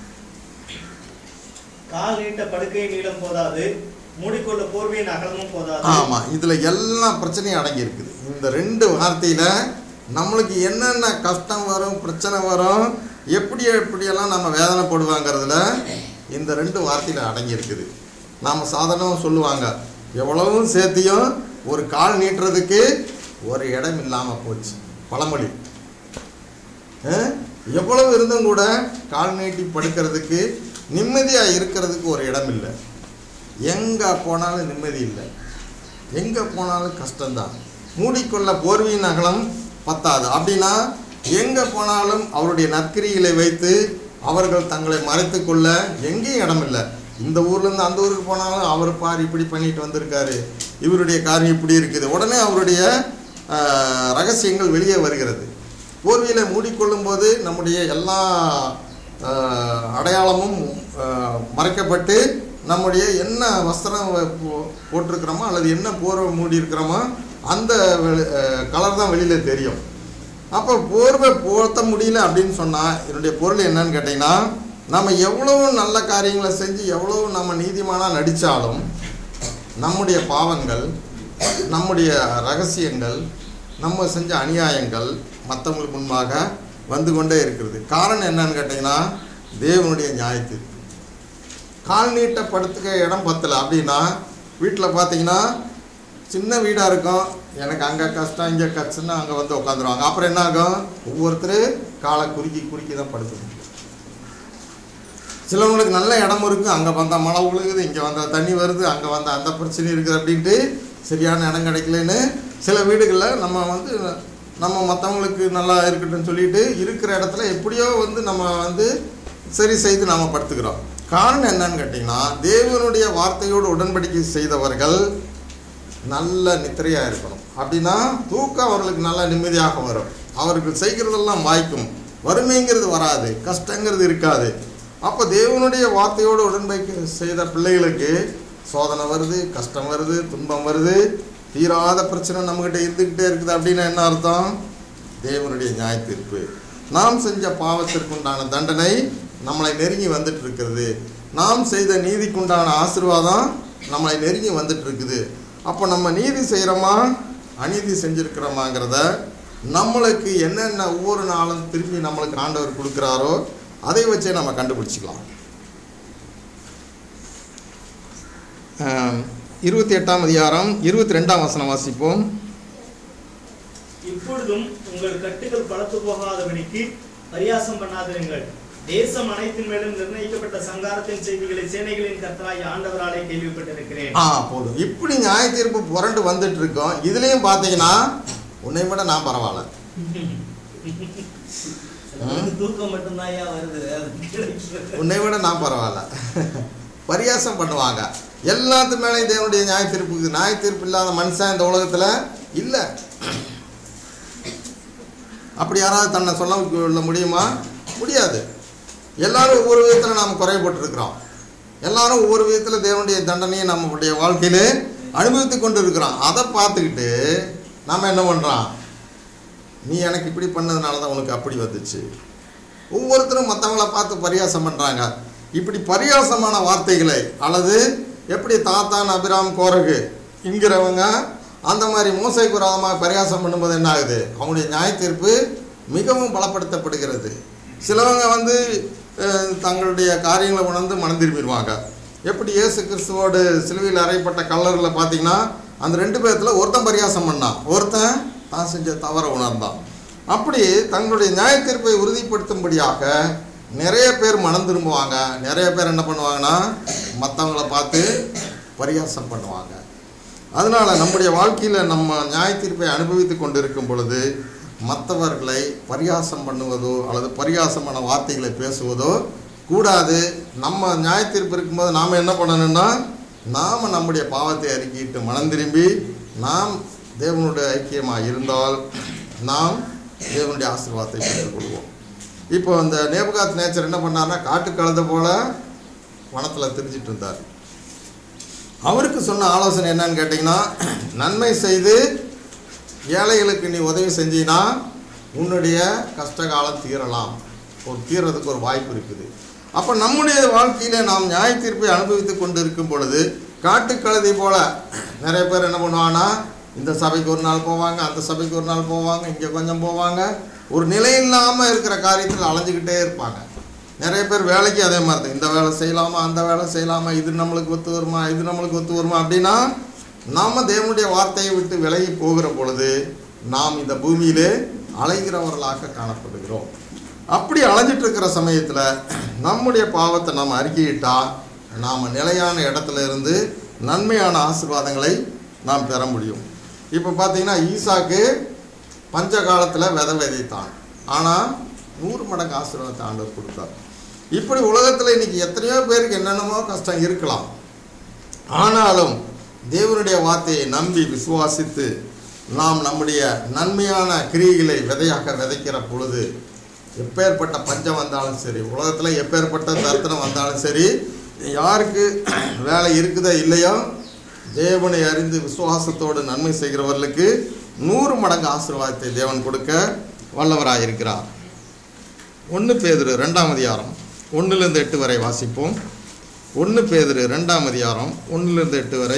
கால் நீட்ட படுக்கையின் நீளம் போதாது மூடிக்கொள்ள போர்வையின் அகலமும் போதாது ஆமாம் இதில் எல்லா பிரச்சனையும் அடங்கி இருக்குது இந்த ரெண்டு வார்த்தையில் நம்மளுக்கு என்னென்ன கஷ்டம் வரும் பிரச்சனை வரும் எப்படி எப்படியெல்லாம் நம்ம வேதனைப்படுவாங்கிறதுல இந்த ரெண்டு வார்த்தையில் அடங்கி இருக்குது நாம் சாதாரணமாக சொல்லுவாங்க எவ்வளவும் சேர்த்தியும் ஒரு கால் நீட்டுறதுக்கு ஒரு இடம் இல்லாமல் போச்சு பழமொழி அஹ், எவ்வளவு இருந்தும் கூட கால் நீட்டி படுக்கிறதுக்கு நிம்மதியாக இருக்கிறதுக்கு ஒரு இடம் இல்லை எங்கே போனாலும் நிம்மதி இல்லை எங்கே போனாலும் கஷ்டம்தான் மூடிக்கொள்ள போர்வையின் அகலம் பத்தாது அப்படின்னா எங்கே போனாலும் அவருடைய நற்கிரிகளை வைத்து அவர்கள் தங்களை மறைத்துக் கொள்ள எங்கேயும் இடம் இல்லை இந்த ஊர்லேருந்து அந்த ஊருக்கு போனாலும் அவர் பார் இப்படி பண்ணிட்டு வந்திருக்காரு இவருடைய காரியம் இப்படி இருக்குது உடனே அவருடைய ஆஹ், ரகசியங்கள் வெளியே வருகிறது போர்வையில் மூடிக்கொள்ளும் போது நம்முடைய எல்லா ஆஹ், அடையாளமும் ஆஹ், மறைக்கப்பட்டு நம்முடைய என்ன வஸ்திரம் வ- போ- போட்டிருக்கிறோமோ அல்லது என்ன போர்வை மூடி இருக்கிறோமோ அந்த கலர் தான் வெளியில் தெரியும் அப்போ போர்வை போர்த்த முடியல அப்படின்னு சொன்னால் என்னுடைய பொருள் என்னன்னு கேட்டிங்கன்னா நம்ம எவ்வளவு நல்ல காரியங்களை செஞ்சு எவ்வளவு நம்ம நீதிமானாக நடித்தாலும் நம்முடைய பாவங்கள் நம்முடைய ரகசியங்கள் நம்ம செஞ்ச அநியாயங்கள் மற்றவங்களுக்கு முன்பாக வந்து கொண்டே இருக்கிறது காரணம் என்னன்னு கேட்டிங்கன்னா தேவனுடைய நியாயத்து கால் நீட்ட படுத்துக்க இடம் பத்தலை அப்படின்னா வீட்டில் பார்த்தீங்கன்னா சின்ன வீடாக இருக்கும் எனக்கு அங்கே கஷ்டம் இங்கே கஷ்டம்னு அங்கே வந்து உட்காந்துருவாங்க அப்புறம் என்ன ஆகும் ஒவ்வொருத்தர் காலை குறுக்கி குறுக்கி தான் படுத்துக்கணும் சிலவங்களுக்கு நல்ல இடம் இருக்குது அங்கே வந்தால் மழை விழுகுது இங்கே வந்தால் தண்ணி வருது அங்கே வந்தால் அந்த பிரச்சனை இருக்குது அப்படின்ட்டு சரியான இடம் கிடைக்கலன்னு சில வீடுகளில் நம்ம வந்து நம்ம மற்றவங்களுக்கு நல்லா இருக்கட்டும்னு சொல்லிட்டு இருக்கிற இடத்துல எப்படியோ வந்து நம்ம வந்து சரி செய்து நாம் படுத்துக்கிறோம் காரணம் என்னன்னு கேட்டிங்கன்னா தேவனுடைய வார்த்தையோடு உடன்படிக்கை செய்தவர்கள் நல்ல நித்திரையாக இருக்கணும் அப்படின்னா தூக்கம் அவர்களுக்கு நல்ல நிம்மதியாக வரும் அவர்கள் செய்கிறதெல்லாம் வாய்க்கும் வறுமைங்கிறது வராது கஷ்டங்கிறது இருக்காது அப்போ தேவனுடைய வார்த்தையோடு உடன்படிக்கை செய்த பிள்ளைகளுக்கு சோதனை வருது கஷ்டம் வருது துன்பம் வருது தீராத பிரச்சனை நம்மக்கிட்ட இருந்துக்கிட்டே இருக்குது அப்படின்னா என்ன அர்த்தம் தேவனுடைய நியாயத்தீர்ப்பு நாம் செஞ்ச பாவத்திற்குண்டான தண்டனை நம்மளை நெருங்கி வந்துட்டு இருக்கிறது நாம் செய்த நீதிக்குண்டான ஆசீர்வாதம் நம்மளை நெருங்கி வந்துட்டு இருக்குது அப்போ நம்ம நீதி செய்கிறோமா அநீதி செஞ்சுருக்கிறோமாங்கிறத நம்மளுக்கு என்னென்ன ஒவ்வொரு நாளும் திரும்பி நம்மளுக்கு ஆண்டவர் கொடுக்குறாரோ அதை வச்சே நம்ம கண்டுபிடிச்சிக்கலாம் ஆம், இருபத்தி எட்டாம் அதிகாரம் இருபத்தி ரெண்டாம் வசனம் வாசிப்போம் இப்பொழுதும் உங்கள் கட்டுகள் பலத்து போகாதபடிக்கு பரியாசம் பண்ணாதிருங்கள் தேசம் அனைத்தின் மேலும் நிர்ணயிக்கப்பட்ட சங்காரத்தின் செய்திகளை சேனைகளின் கர்த்தராய் ஆண்டவராலே கேள்விப்பட்டிருக்கிறேன் ஆ போதும் இப்படி நியாய தீர்ப்பு புரண்டு வந்துட்டு இருக்கோம் இதுலேயும் பார்த்தீங்கன்னா உன்னை விட நான் பரவாயில்ல சிலருக்கு தூக்கம் மட்டும்தான் ஐயா வருது அது கிடைக்கிறது. உன்னை விட நான் பரவாயில்ல பரியாசம் பண்ணுவாங்க எல்லாத்து மேலேயும் தேவனுடைய நியாய தீர்ப்புக்கு நியாய தீர்ப்பு இல்லாத மனுஷன் இந்த உலகத்தில் இல்லை அப்படி யாராவது தன்னை சொல்ல கொள்ள முடியுமா முடியாது எல்லாரும் ஒவ்வொரு விதத்தில் நாம் குறைபட்டிருக்கிறோம் எல்லாரும் ஒவ்வொரு விதத்தில் தேவனுடைய தண்டனையை நம்மளுடைய வாழ்க்கையிலே அனுபவித்து கொண்டு இருக்கிறோம் அதை பார்த்துக்கிட்டு நம்ம என்ன பண்ணுறோம் நீ எனக்கு இப்படி பண்ணதுனால தான் உனக்கு அப்படி வந்துச்சு ஒவ்வொருத்தரும் மற்றவங்கள பார்த்து பரியாசம் பண்ணுறாங்க இப்படி பரியாசமான வார்த்தைகளை அல்லது எப்படி தாத்தான் அபிராம் கோரகு என்கிறவங்க அந்த மாதிரி மோசை குராதமாக பரியாசம் பண்ணும்போது என்ன ஆகுது அவங்களுடைய நியாய தீர்ப்பு மிகவும் பலப்படுத்தப்படுகிறது சிலவங்க வந்து அஹ், தங்களுடைய காரியங்களை உணர்ந்து மனம் திரும்பிடுவாங்க எப்படி இயேசு கிறிஸ்துவோடு சிலுவையில் அறையப்பட்ட கல்லறில் பார்த்தீங்கன்னா அந்த ரெண்டு பேர்த்தில் ஒருத்தன் பரியாசம் பண்ணான் ஒருத்தன் தான் செஞ்ச தவறை உணர்ந்தான் அப்படி தங்களுடைய நியாய தீர்ப்பை உறுதிப்படுத்தும்படியாக நிறைய பேர் மனம் திரும்புவாங்க நிறைய பேர் என்ன பண்ணுவாங்கன்னா மற்றவங்கள பார்த்து பரியாசம் பண்ணுவாங்க அதனால் நம்முடைய வாழ்க்கையில் நம்ம நியாய தீர்ப்பை அனுபவித்து கொண்டு இருக்கும் பொழுது மற்றவர்களை பரியாசம் பண்ணுவதோ அல்லது பரியாசமான வார்த்தைகளை பேசுவதோ கூடாது நம்ம நியாய தீர்ப்பு இருக்கும்போது நாம் என்ன பண்ணணும்னா நாம் நம்முடைய பாவத்தை அறிக்கிட்டு மனம் திரும்பி நாம் தேவனுடைய ஐக்கியமாக இருந்தால் நாம் தேவனுடைய ஆசீர்வாதத்தை பெற்றுக்கொள்வோம் இப்போ அந்த நேபுகாத் நேச்சர் என்ன பண்ணார்னா காட்டு கழுத போல வனத்தில் திரிஞ்சிட்டு இருந்தார் அவருக்கு சொன்ன ஆலோசனை என்னன்னு கேட்டிங்கன்னா நன்மை செய்து ஏழைகளுக்கு நீ உதவி செஞ்சீன்னா உன்னுடைய கஷ்டகாலம் தீரலாம் ஒரு தீர்றதுக்கு ஒரு வாய்ப்பு இருக்குது அப்போ நம்முடைய வாழ்க்கையில் நாம் நியாய தீர்ப்பை அனுபவித்து கொண்டு இருக்கும் பொழுது காட்டுக்கழுதை போல நிறைய பேர் என்ன பண்ணுவாங்கன்னா இந்த சபைக்கு ஒரு நாள் போவாங்க அந்த சபைக்கு ஒரு நாள் போவாங்க இங்கே கொஞ்சம் போவாங்க ஒரு நிலை இல்லாமல் இருக்கிற காரியத்தில் அலைஞ்சிக்கிட்டே இருப்பாங்க நிறைய பேர் வேலைக்கு அதே மாதிரி தான் இந்த வேலை செய்யலாமா அந்த வேலை செய்யலாமா இது நம்மளுக்கு ஒத்து வருமா இது நம்மளுக்கு ஒத்து வருமா அப்படின்னா நாம் தேவனுடைய வார்த்தையை விட்டு விலகி போகிற பொழுது நாம் இந்த பூமியிலே அலைகிறவர்களாக காணப்படுகிறோம் அப்படி அலைஞ்சிட்டு இருக்கிற சமயத்தில் நம்முடைய பாவத்தை நாம் அறிக்கையிட்டா நாம் நிலையான இடத்துல இருந்து நன்மையான ஆசீர்வாதங்களை நாம் பெற முடியும் இப்போ பார்த்தீங்கன்னா ஈசாக்கு பஞ்ச காலத்தில் விதை விதைத்தான் ஆனால் நூறு மடங்கு ஆசீர்வாதத்தை ஆண்டவர் கொடுத்தார் இப்படி உலகத்தில் இன்னைக்கு எத்தனையோ பேருக்கு என்னென்னமோ கஷ்டம் இருக்கலாம் ஆனாலும் தேவனுடைய வார்த்தையை நம்பி விசுவாசித்து நாம் நம்முடைய நன்மையான கிரியைகளை விதையாக விதைக்கிற பொழுது எப்பேற்பட்ட பஞ்சம் வந்தாலும் சரி உலகத்தில் எப்பேற்பட்ட தரித்திரம் வந்தாலும் சரி யாருக்கு வேலை இருக்குதோ இல்லையோ தேவனை அறிந்து விசுவாசத்தோடு நன்மை செய்கிறவர்களுக்கு நூறு மடங்கு ஆசீர்வாதத்தை தேவன் கொடுக்க வல்லவராக இருக்கிறார் ஒன்று பேதுரு ரெண்டாம் அதிகாரம் ஒன்றுலேருந்து எட்டு வரை வாசிப்போம் ஒன்று பேதுரு ரெண்டாம் அதிகாரம் ஒன்றுலேருந்து எட்டு வரை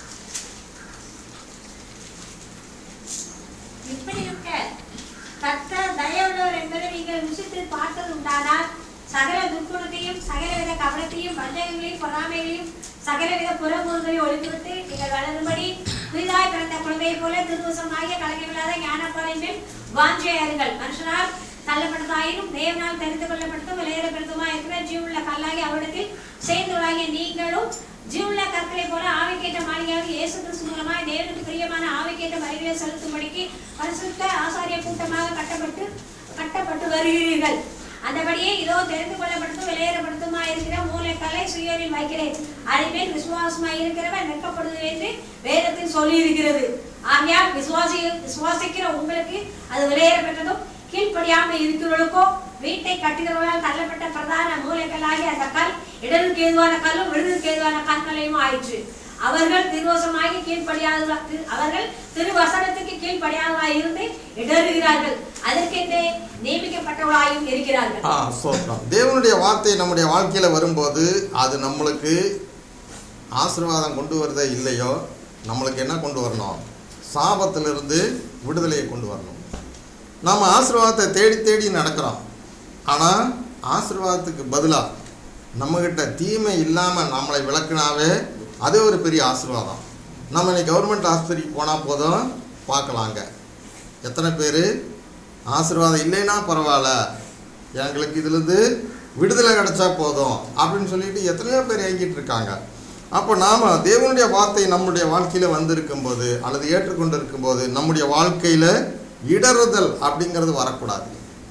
இப்படி இருக்க கர்த்தர் தயவுள்ளவர் என்பதை நீங்கள் ருசித்து பார்த்தது உண்டானால் சகல துர்க்குணத்தையும் சகலவித கவனத்தையும் வஞ்சகங்களையும் பொறாமைகளையும் சகலவித புறமுகங்களையும் ஒழித்துவிட்டு நீங்கள் வளரும்படி புதிதாய் பிறந்த குழந்தையைப் போல திருவசமாகிய கலக்கமில்லாத ஞானப்பாலின் மேல் வாஞ்சையாருங்கள் மனுஷனால் தள்ளப்பட்டதாயினும் தேவனால் தெரிந்து கொள்ளப்பட்டும் விலையேறப்படுத்துமா இருக்கிற ஜீவுள்ள கல்லாகி அவரிடத்தில் சேர்ந்துள்ளாகிய நீங்களும் ஜீவுள்ள கற்களை போல ஆவிக்கேற்ற மாளிகையாக இயேசு கிறிஸ்து மூலமாய் தேவனுக்கு பிரியமான ஆவிக்கேற்ற மரியாதை செலுத்தும்படிக்கு பரிசுத்த ஆசாரிய கூட்டமாக கட்டப்பட்டு கட்டப்பட்டு வருகிறீர்கள் அந்தபடியே இதோ தெரிந்து கொள்ளப்பட்டும் வெளியேறப்படுத்துமா இருக்கிற மூளைக்கல்லை சுயரில் வைக்கிறேன் அதில் விசுவாசமாய் இருக்கிறவன் வெட்கப்படுவது என்று வேதத்தில் சொல்லி இருக்கிறது ஆகையால் விசுவாசி விசுவாசிக்கிற உங்களுக்கு அது வெளியேறப்பட்டதும் கீழ்ப்படியாமல் இருக்கிறவர்களுக்கோ வீட்டை கட்டுகிறவர்களால் தள்ளப்பட்ட பிரதான மூலைக்கல்லாகி அந்த கல் இடருக்கு ஏதுவான கல்லும் விடுதலுக்கு ஏதுவான கற்களையும் ஆயிற்று அவர்கள் திருவசமாகி கீழ்ப்படியாத அவர்கள் திருவசனத்துக்கு கீழ்ப்படியாதவராய் இருந்து இடறுகிறார்கள் அதற்கென்றே நியமிக்கப்பட்டவர்களாயும் இருக்கிறார்கள் ஆ சோத்திரம் தேவனுடைய வார்த்தை நம்முடைய வாழ்க்கையில் வரும்போது அது நம்மளுக்கு ஆசீர்வாதம் கொண்டு வருதோ இல்லையோ நம்மளுக்கு என்ன கொண்டு வரணும் சாபத்திலிருந்து விடுதலையை கொண்டு வரணும் நாம் ஆசீர்வாதத்தை தேடி தேடி நடக்கிறோம் ஆனால் ஆசீர்வாதத்துக்கு பதிலாக நம்மக்கிட்ட தீமை இல்லாமல் நம்மளை விளக்குனாவே அது ஒரு பெரிய ஆசீர்வாதம் நம்ம இன்னைக்கு கவர்மெண்ட் ஆஸ்பத்திரிக்கு போனால் போதும் பார்க்கலாங்க எத்தனை பேர் ஆசீர்வாதம் இல்லைன்னா பரவாயில்ல எங்களுக்கு இதுலேருந்து விடுதலை கிடைச்சா போதும் அப்படின்னு சொல்லிட்டு எத்தனையோ பேர் இயங்கிட்டு இருக்காங்க அப்போ நாம் தேவனுடைய வார்த்தை நம்முடைய வாழ்க்கையில் வந்திருக்கும் போது அல்லது ஏற்றுக்கொண்டு இருக்கும்போது நம்முடைய வாழ்க்கையில் இடறுதல் அப்படிங்கிறது வரக்கூடாது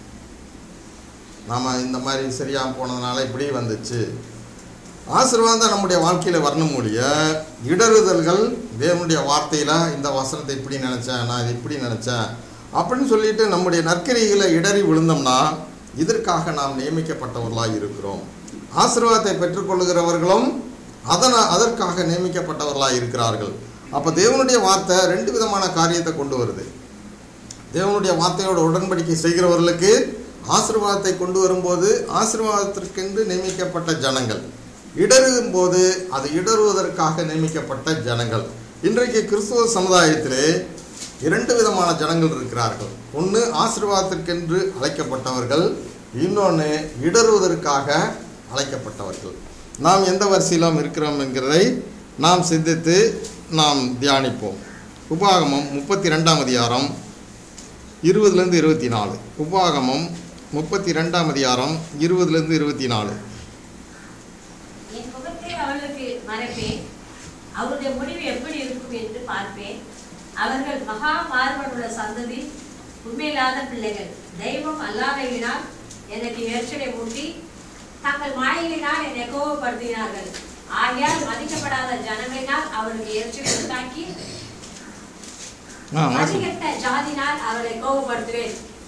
நாம் இந்த மாதிரி சரியாக போனதுனால இப்படி வந்துச்சு ஆசீர்வாதம் நம்முடைய வாழ்க்கையில் வரணும் முடிய இடறுதல்கள் தேவனுடைய வார்த்தையில் இந்த வசனத்தை இப்படி நினச்சேன் நான் இது இப்படி நினச்சேன் அப்படின்னு சொல்லிட்டு நம்முடைய நற்கரிகளை இடறி விழுந்தோம்னா இதற்காக நாம் நியமிக்கப்பட்டவர்களாக இருக்கிறோம் ஆசீர்வாதத்தை பெற்றுக்கொள்கிறவர்களும் அதன அதற்காக நியமிக்கப்பட்டவர்களாக இருக்கிறார்கள் அப்போ தேவனுடைய வார்த்தை ரெண்டு விதமான காரியத்தை கொண்டு வருது தேவனுடைய வார்த்தையோட உடன்படிக்கை செய்கிறவர்களுக்கு ஆசீர்வாதத்தை கொண்டு வரும்போது ஆசீர்வாதத்திற்கென்று நியமிக்கப்பட்ட ஜனங்கள் இடறும் போது அது இடறுவதற்காக நியமிக்கப்பட்ட ஜனங்கள் இன்றைக்கு கிறிஸ்துவ சமுதாயத்திலே இரண்டு விதமான ஜனங்கள் இருக்கிறார்கள் ஒன்று ஆசீர்வாதத்திற்கென்று அழைக்கப்பட்டவர்கள் இன்னொன்று இடறுவதற்காக அழைக்கப்பட்டவர்கள் நாம் எந்த வரிசையிலும் இருக்கிறோம் என்கிறதை நாம் சிந்தித்து நாம் தியானிப்போம் உபாகமம் முப்பத்தி ரெண்டாம் அதிகாரம் இருபதுலேருந்து இருபத்தி நாலு உபாகமம் முப்பத்தி ரெண்டாம் அதிகாரம் இருபதுலேருந்து இருபத்தி நாலு என் முகத்தை அவர்களுக்கு மறைப்பேன் அவருடைய முடிவு எப்படி இருக்கும் என்று பார்ப்பேன் அவர்கள் மகா மாறுபடுள்ள சந்ததி உண்மையில்லாத பிள்ளைகள் தெய்வம் அல்லாதவினால் எனக்கு எரிச்சலை ஊட்டி தங்கள் மாயையினால் என்னை கோபப்படுத்தினார்கள் ஆகையால் மதிக்கப்படாத ஜனங்களினால் அவருக்கு எரிச்சலை உண்டாக்கி ஆ வாசி மதிக்கட்ட ஜாதினால் அவரை கோபப்படுத்துவேன்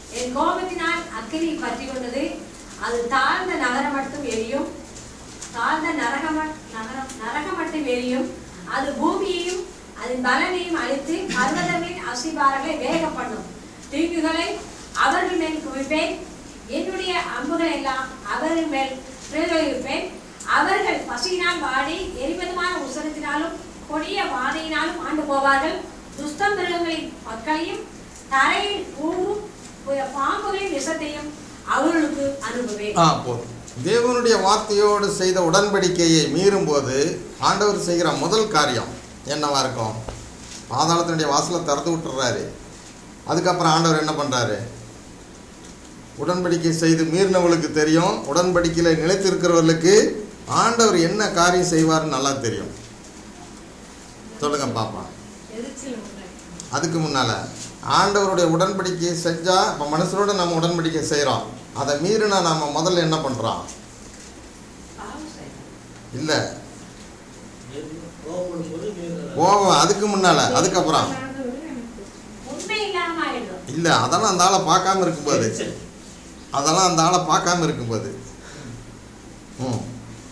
என் கோபத்தினால் அக்கினி பற்றி கொண்டது அது தாழ்ந்த நகரம் மட்டும் எரியும் தாழ்ந்த நரகம் நகரம் நரகம் மட்டும் எரியும் அது பூமியையும் அதன் பலனையும் அழித்து பர்வதமின் அசிபாரங்களை வேக பண்ணும் தீங்குகளை அவர்கள் மேல் குவிப்பேன் என்னுடைய அம்புகள் எல்லாம் அவர்கள் மேல் பிரயோகிப்பேன் அவர்கள் பசியினால் வாடி எரிமதமான உசரத்தினாலும் கொடிய வாதையினாலும் ஆண்டு போவார்கள் துஷ்ட மிருகங்களின் மக்களையும் தரையில் ஊரும் பாம்புகளின் விஷத்தையும் அவர்களுக்கு அனுப்புவேன் ஆ போதும் தேவனுடைய வார்த்தையோடு செய்த உடன்படிக்கையை மீறும்போது ஆண்டவர் செய்கிற முதல் காரியம் என்னவா இருக்கும் பாதாளத்தினுடைய வாசலை திறந்து விட்டுறாரு அதுக்கப்புறம் ஆண்டவர் என்ன பண்ணுறாரு உடன்படிக்கை செய்து மீறினவர்களுக்கு தெரியும் உடன்படிக்கையில் நிலைத்திருக்கிறவர்களுக்கு ஆண்டவர் என்ன காரியம் செய்வார்னு நல்லா தெரியும் சொல்லுங்க பாப்பா எரிச்சல் உண்டாய் அதுக்கு முன்னால் ஆண்டவருடைய உடன்படிக்கையை செஞ்சால் இப்போ மனுஷனோட நம்ம உடன்படிக்கை செய்கிறோம் அதை மீறினா நம்ம முதல்ல என்ன பண்ணுறோம் பாவம் செய்யணும். இல்லை கோபப்படும் போது மீறுதல். கோபம் அதுக்கு முன்னால் அதுக்கப்புறம் ஆண்டவரே எனக்கு உண்மை இல்லாம ஆயிடும் இல்லை அதெல்லாம் அந்த ஆளை பார்க்காம இருக்கும்போது எரிச்சல். அதெல்லாம் அந்த ஆளை பார்க்காம இருக்கும்போது ம்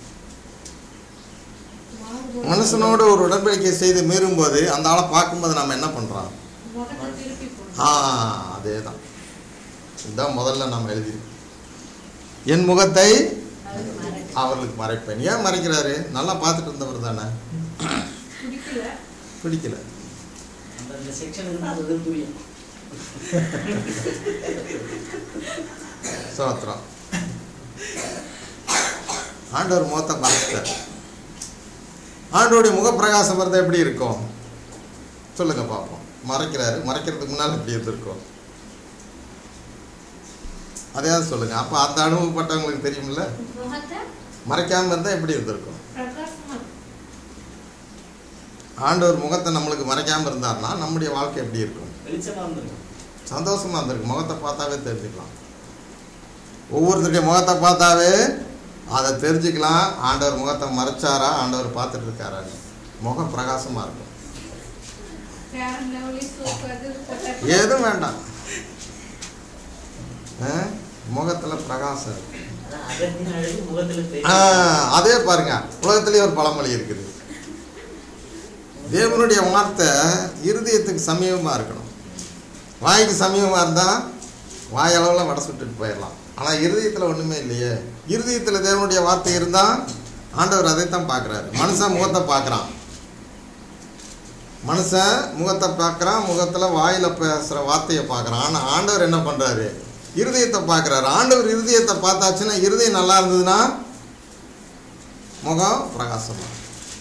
மாறுபடும் மனுஷனோடு ஒரு உடன்படிக்கை செய்து மீறும்போது அந்த ஆளை பார்க்கும்போது நம்ம என்ன பண்ணுறோம் முகத்தை திருப்பி போடும் ஆ அதே தான் இதுதான் முதல்ல நம்ம எழுதியிருக்கோம் என் முகத்தை அவருக்கு மறை அவர்களுக்கு மறைப்பேன் ஏன் மறைக்கிறாரு நல்லா பார்த்துட்டு இருந்தவர் தானே பிடிக்கல பிடிக்கல அந்த இந்த செக்ஷனுக்கு தான் அது புரியும் சோத்திரம் ஆண்டவர் முகத்தை மறைச்சிட்டார் ஆண்டோடைய முகப்பிரகாசம் இருந்தால் எப்படி இருக்கும் சொல்லுங்க பார்ப்போம் மறைக்கிறாரு மறைக்கிறதுக்கு முன்னால் எப்படி இருந்திருக்கும் அதையாவது சொல்லுங்க அப்போ அந்த அனுபவப்பட்டவங்களுக்கு தெரியும்ல முகத்தை மறைக்காம இருந்தால் எப்படி இருந்திருக்கும் பிரகாசமா இருக்கு. ஆண்டவர் முகத்தை நம்மளுக்கு மறைக்காம இருந்தார்னா நம்முடைய வாழ்க்கை எப்படி இருக்கும் வெளிச்சமா இருந்திருக்கும் சந்தோஷமா இருந்திருக்கு முகத்தை பார்த்தாவே தெரிஞ்சுக்கலாம் ஒவ்வொருத்தருடைய முகத்தை பார்த்தாவே அதை தெரிஞ்சுக்கலாம் ஆண்டவர் முகத்தை மறைச்சாரா ஆண்டவர் பார்த்துட்டு இருக்காரான்னு முகம் பிரகாசமா இருக்கும் ஃபேர் அண்ட் லவ்லி சோப் அது போட்டா எதுவும் வேண்டாம் ஆ? முகத்துல பிரகாசம் இருக்கு அதான் அகத்தின் அழகு முகத்துல ஆ, தெரியும் அதே பாருங்க உலகத்திலேயே ஒரு பழமொழி இருக்குது தேவனுடைய வார்த்தை இருதயத்துக்கு சமீபமாக இருக்கணும் வாய்க்கு சமீபமாக இருந்தால் வாயளவில் வடை சுட்டுட்டு போயிடலாம் ஆனால் இருதயத்தில் ஒன்றுமே இல்லையே இருதயத்தில் தேவனுடைய வார்த்தை இருந்தால் ஆண்டவர் அதைத்தான் பார்க்குறாரு மனுஷன் முகத்தை பார்க்குறான் மனுஷன் முகத்தை பார்க்குறான் முகத்தில் வாயில் பேசுகிற வார்த்தையை பார்க்குறான் ஆனால் ஆண்டவர் என்ன பண்ணுறாரு இருதயத்தை பார்க்குறாரு ஆண்டவர் இருதயத்தை பார்த்தாச்சுன்னா இருதயம் நல்லா இருந்ததுன்னா முகம் பிரகாசமாக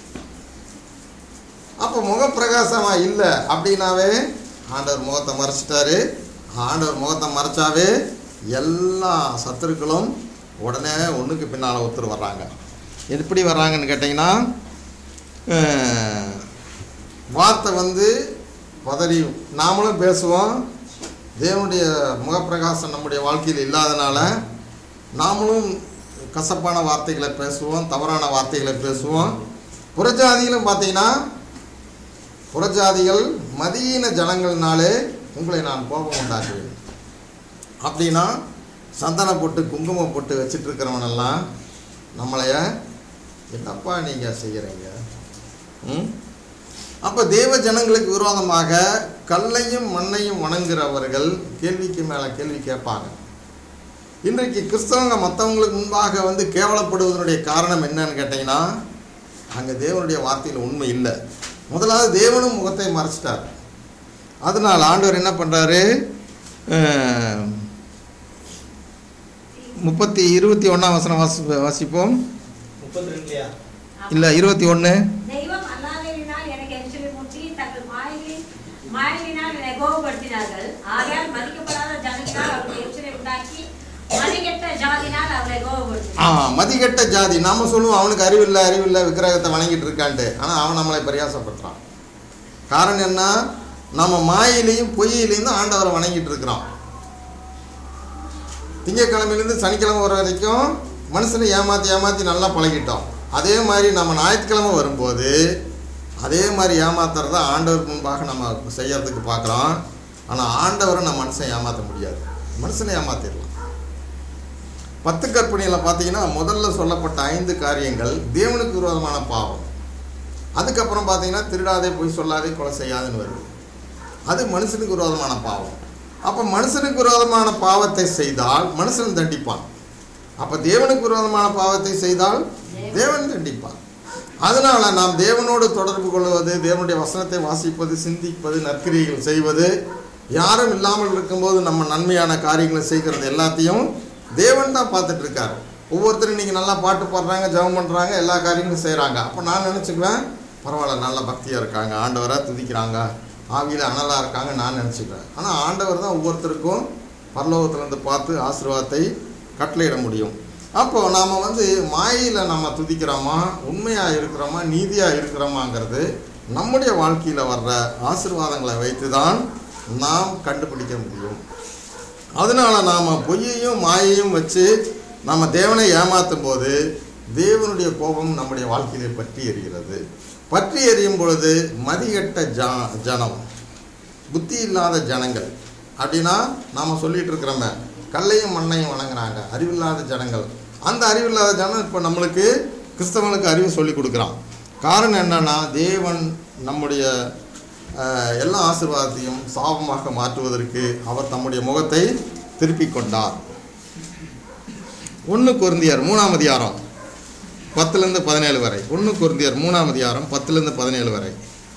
அப்போ முகம் பிரகாசமாக இல்லை அப்படின்னாவே ஆண்டவர் முகத்தை மறைச்சிட்டாரு ஆண்டவர் முகத்தை மறைச்சாவே எல்லா சத்துருக்களும் உடனே ஒன்றுக்கு பின்னால் ஒருத்தர் வர்றாங்க எப்படி வர்றாங்கன்னு கேட்டிங்கன்னா அஹ், வார்த்தை வந்து பதறி நாமளும் பேசுவோம் தேவனுடைய முகப்பிரகாசம் நம்முடைய வாழ்க்கையில் இல்லாதனால நாமளும் கசப்பான வார்த்தைகளை பேசுவோம் தவறான வார்த்தைகளை பேசுவோம் புறஜாதியிலும் பார்த்தீங்கன்னா புறஜாதிகள் மதியீன ஜனங்கள்னாலே உங்களை நான் கோபம் உண்டாக்குவேன் அப்படின்னா சந்தனம் போட்டு குங்குமம் போட்டு வச்சிட்டு இருக்கிறவனெல்லாம் நம்மளைய என்னப்பா நீங்கள் செய்கிறீங்க ம் அப்போ தேவ ஜனங்களுக்கு விரோதமாக கல்லையும் மண்ணையும் வணங்குறவர்கள் கேள்விக்கு மேலே கேள்வி கேட்பாங்க இன்றைக்கு கிறிஸ்தவங்க மற்றவங்களுக்கு முன்பாக வந்து கேவலப்படுவதனுடைய காரணம் என்னன்னு கேட்டிங்கன்னா அங்கே தேவனுடைய வார்த்தையில் உண்மை இல்லை முதலாவது தேவனும் முகத்தை மறைச்சிட்டார் அதனால் ஆண்டவர் என்ன பண்ணுறாரு முப்பத்தி இருபத்தி ஒன்றாம் வசனம் வாசி வாசிப்போம் முப்பத்தி ரெண்டுலையா இல்லை இருபத்தி ஒன்று தெய்வம் அல்லாததினால் எனக்கு எரிச்சலை மூட்டி தங்கள் மாயைகளின் மாயையினால் என்னை கோபப்படுத்தினார்கள் ஆகையால் மதிக்கப்படாத ஜனத்தினால் அவர்கள் எரிச்சலை உண்டாக்கி மதிக்கெட்ட ஜாதினால் அவரை ஆ கோபப்படுத்தினார் மதிகெட்ட ஜாதி நாம சொல்லுவோம் அவனுக்கு அறிவில்லை அறிவில்லை விக்கிரகத்தை வணங்கிட்டு இருக்கான்ட்டு ஆனால் அவன் நம்மளை பரியாசப்படுறான் காரணம் என்ன நம்ம மாயிலையும் பொய்யிலையும் தான் ஆண்டவரை வணங்கிட்டு இருக்கிறோம் திங்கக்கிழமையிலேருந்து சனிக்கிழமை வர வரைக்கும் மனுஷனை ஏமாற்றி ஏமாற்றி நல்லா பழகிட்டோம் அதே மாதிரி நம்ம ஞாயிற்றுக்கிழமை வரும்போது அதே மாதிரி ஏமாத்துறத ஆண்டவர் முன்பாக நம்ம செய்யறதுக்கு பார்க்குறோம் ஆனால் ஆண்டவரை நம்ம மனுஷன் ஏமாற்ற முடியாது மனுஷனை ஏமாத்திடலாம் பத்து கற்பனையில் பார்த்தீங்கன்னா முதல்ல சொல்லப்பட்ட ஐந்து காரியங்கள் தேவனுக்கு விரோதமான பாவம் அதுக்கப்புறம் பார்த்தீங்கன்னா திருடாதே போய் சொல்லாதே கொலை செய்யாதுன்னு வருது அது மனுஷனுக்கு விரோதமான பாவம் அப்போ மனுஷனுக்கு விரோதமான பாவத்தை செய்தால் மனுஷன் தண்டிப்பான் அப்போ தேவனுக்கு விரோதமான பாவத்தை செய்தால் தேவன் தண்டிப்பான் அதனால நாம் தேவனோடு தொடர்பு கொள்வது தேவனுடைய வசனத்தை வாசிப்பது சிந்திப்பது நற்கிரியைகள் செய்வது யாரும் இல்லாமல் இருக்கும்போது நம்ம நன்மையான காரியங்களை செய்கிறது எல்லாத்தையும் தேவன் தான் பார்த்துட்டு இருக்காரு ஒவ்வொருத்தரும் இன்னைக்கு நல்லா பாட்டு பாடுறாங்க ஜெபம் பண்ணுறாங்க எல்லா காரியங்களும் செய்கிறாங்க அப்போ நான் நினச்சிக்குவேன் பரவாயில்ல நல்ல பக்தியாக இருக்காங்க ஆண்டவரை துதிக்கிறாங்க ஆவியில் அனலாக இருக்காங்க நான் நினச்சிக்குவேன் ஆனால் ஆண்டவர் தான் ஒவ்வொருத்தருக்கும் பரலோகத்திலேருந்து பார்த்து ஆசீர்வாதத்தை கட்டளையிட முடியும் அப்போ நாம் வந்து மாயையில் நம்ம துதிக்கிறோமா உண்மையாக இருக்கிறோமா நீதியாக இருக்கிறோமாங்கிறது நம்முடைய வாழ்க்கையில் வர்ற ஆசீர்வாதங்களை வைத்து தான் நாம் கண்டுபிடிக்க முடியும் அதனால நாம் பொய்யையும் மாயையும் வச்சு நாம் தேவனை ஏமாத்தும் போது தேவனுடைய கோபம் நம்முடைய வாழ்க்கையிலே பற்றி எறிகிறது பற்றி எறியும் பொழுது மதிகட்ட ஜா ஜனம் புத்தி இல்லாத ஜனங்கள் அப்படின்னா நாம் சொல்லிட்டு இருக்கிறோமே கல்லையும் மண்ணையும் வணங்குறாங்க அறிவில்லாத ஜனங்கள் அந்த அறிவில்லாத ஜனம் இப்போ நம்மளுக்கு கிறிஸ்தவங்களுக்கு அறிவு சொல்லி கொடுக்குறான் காரணம் என்னன்னா தேவன் நம்முடைய அஹ், எல்லா ஆசீர்வாதத்தையும் சாபமாக மாற்றுவதற்கு அவர் தம்முடைய முகத்தை திருப்பிக் கொண்டார் ஒன்று குருந்தியர் மூணாம் அதிகாரம் பத்துலேருந்து பதினேழு வரை ஒன்று குருந்தியர் மூணாம் அதிகாரம் பத்துலேருந்து பதினேழு வரை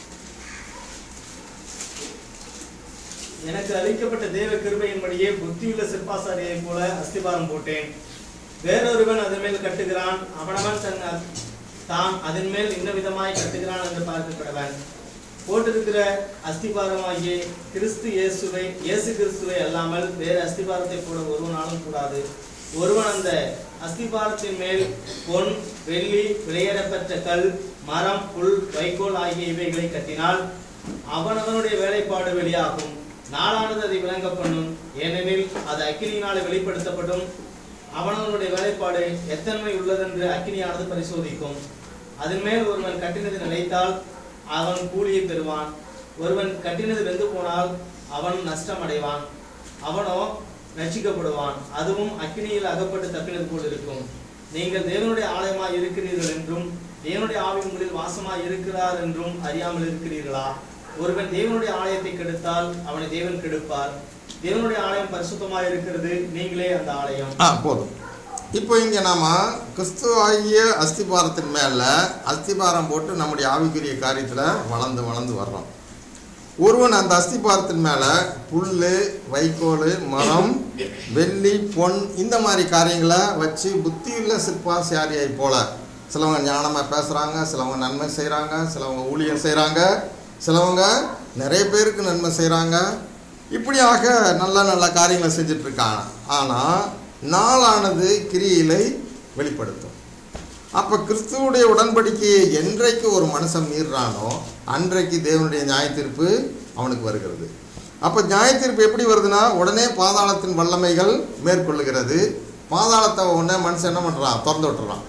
எனக்கு அளிக்கப்பட்ட தேவ கிருபையின்படியே புத்தியுள்ள சிற்பாசாரியைப் போல அஸ்திபாரம் போட்டேன் வேறொருவன் அதன் மேல் கட்டுகிறான் அவனவன் தன் அ- தான் அதன் மேல் இந்த விதமாய் கட்டுகிறான் என்று பார்க்கப்படவன் போட்டிருக்கிற அஸ்திபாரமாகிய கிறிஸ்து இயேசுவை இயேசு கிறிஸ்துவை அல்லாமல் வேறு அஸ்திபாரத்தை போட ஒருவனாலும் கூடாது ஒருவன் அந்த அஸ்திபாரத்தின் மேல் பொன் வெள்ளி விலையேறப்பெற்ற கல் மரம் புல் வைக்கோல் ஆகிய இவைகளை கட்டினால் அவனவனுடைய வேலைப்பாடு வெளியாகும் நாளானது அதை விளங்க பண்ணும் ஏனெனில் அது அக்கினியினாலே வெளிப்படுத்தப்படும் அவனவனுடைய வேலைப்பாடு எத்தன்மை உள்ளதென்று அக்கினியானது பரிசோதிக்கும் அதன் மேல் ஒருவன் கட்டினது நிலைத்தால் அவன் கூலியை பெறுவான் ஒருவன் கட்டினது வெந்து போனால் அவன் நஷ்டம் அடைவான் அவனோ ரட்சிக்கப்படுவான் அதுவும் அக்கினியில் அகப்பட்டு தப்பினது போல் இருக்கும் நீங்கள் தேவனுடைய ஆலயமாய் இருக்கிறீர்கள் என்றும் தேவனுடைய ஆவி உங்களில் வாசமாய் இருக்கிறார் என்றும் அறியாமல் இருக்கிறீர்களா ஒருவன் தேவனுடைய ஆலயத்தை கெடுத்தால் அவனை தேவன் கெடுப்பார் தேவனுடைய ஆலயம் பரிசுத்தமாய் இருக்கிறது நீங்களே அந்த ஆலயம் ஆ போதும் இப்போ இங்கே நாம் கிறிஸ்துவ ஆகிய அஸ்திபாரத்தின் மேலே அஸ்திபாரம் போட்டு நம்முடைய ஆவிக்குரிய காரியத்தில் வளர்ந்து வளர்ந்து வர்றோம் ஒருவன் அந்த அஸ்திபாரத்தின் மேலே புல் வைக்கோல் மரம் வெள்ளி பொன் இந்த மாதிரி காரியங்களை வச்சு புத்தியுள்ள சிற்பாசியாரியை போல சிலவங்க ஞானமாக பேசுகிறாங்க சிலவங்க நன்மை செய்கிறாங்க சிலவங்க ஊழியம் செய்கிறாங்க சிலவங்க நிறைய பேருக்கு நன்மை செய்கிறாங்க இப்படியாக நல்ல நல்ல காரியங்களை செஞ்சுட்டு இருக்காங்க ஆனால் நாளானது கிரியிலை வெளிப்படுத்தும் அப்போ கிறிஸ்துவுடைய உடன்படிக்கையை என்றைக்கு ஒரு மனுஷன் மீறுறானோ அன்றைக்கு தேவனுடைய நியாயத்தீர்ப்பு அவனுக்கு வருகிறது அப்போ நியாயத்தீர்ப்பு எப்படி வருதுன்னா உடனே பாதாளத்தின் வல்லமைகள் மேற்கொள்ளுகிறது பாதாளத்தை உடனே மனுஷன் என்ன பண்ணுறான் திறந்து விட்டுறான்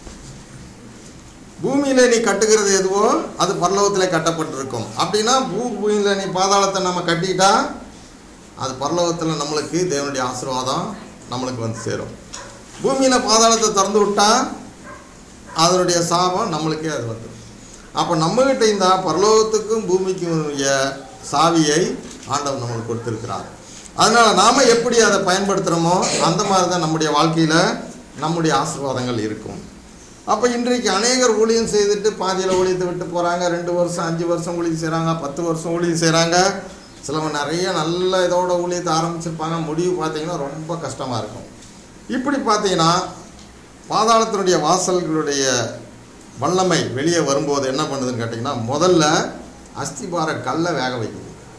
பூமியில நீ கட்டுகிறது எதுவோ அது பரலோகத்தில் கட்டப்பட்டிருக்கும் அப்படின்னா பூ பூமியில் நீ பாதாளத்தை நம்ம கட்டிட்டா அது பரலோகத்தில் நம்மளுக்கு தேவனுடைய ஆசீர்வாதம் நம்மளுக்கு வந்து சேரும் பூமியில் பாதாளத்தை திறந்து விட்டா அதனுடைய சாபம் நம்மளுக்கே அது வந்துடும் அப்போ நம்மகிட்ட இந்த பரலோகத்துக்கும் பூமிக்கும் உரிய சாவியை ஆண்டவர் நம்மளுக்கு கொடுத்துருக்கிறார் அதனால் நாம் எப்படி அதை பயன்படுத்துகிறோமோ அந்த மாதிரி தான் நம்முடைய வாழ்க்கையில் நம்முடைய ஆசீர்வாதங்கள் இருக்கும் அப்போ இன்றைக்கு அநேகர் ஊழியம் செய்துட்டு பாதியில் ஊழியத்தை விட்டு போகிறாங்க ரெண்டு வருஷம் அஞ்சு வருஷம் ஊழியம் செய்கிறாங்க பத்து வருஷம் ஊழியம் செய்கிறாங்க சிலவங்க நிறைய நல்ல இதோட ஊழியத்தை ஆரம்பிச்சிருப்பாங்க முடிவு பார்த்தீங்கன்னா ரொம்ப கஷ்டமாக இருக்கும் இப்படி பார்த்தீங்கன்னா பாதாளத்தினுடைய வாசல்களுடைய வல்லமை வெளியே வரும்போது என்ன பண்ணுதுன்னு கேட்டிங்கன்னா முதல்ல அஸ்திபார கல்லை வேக வைக்குது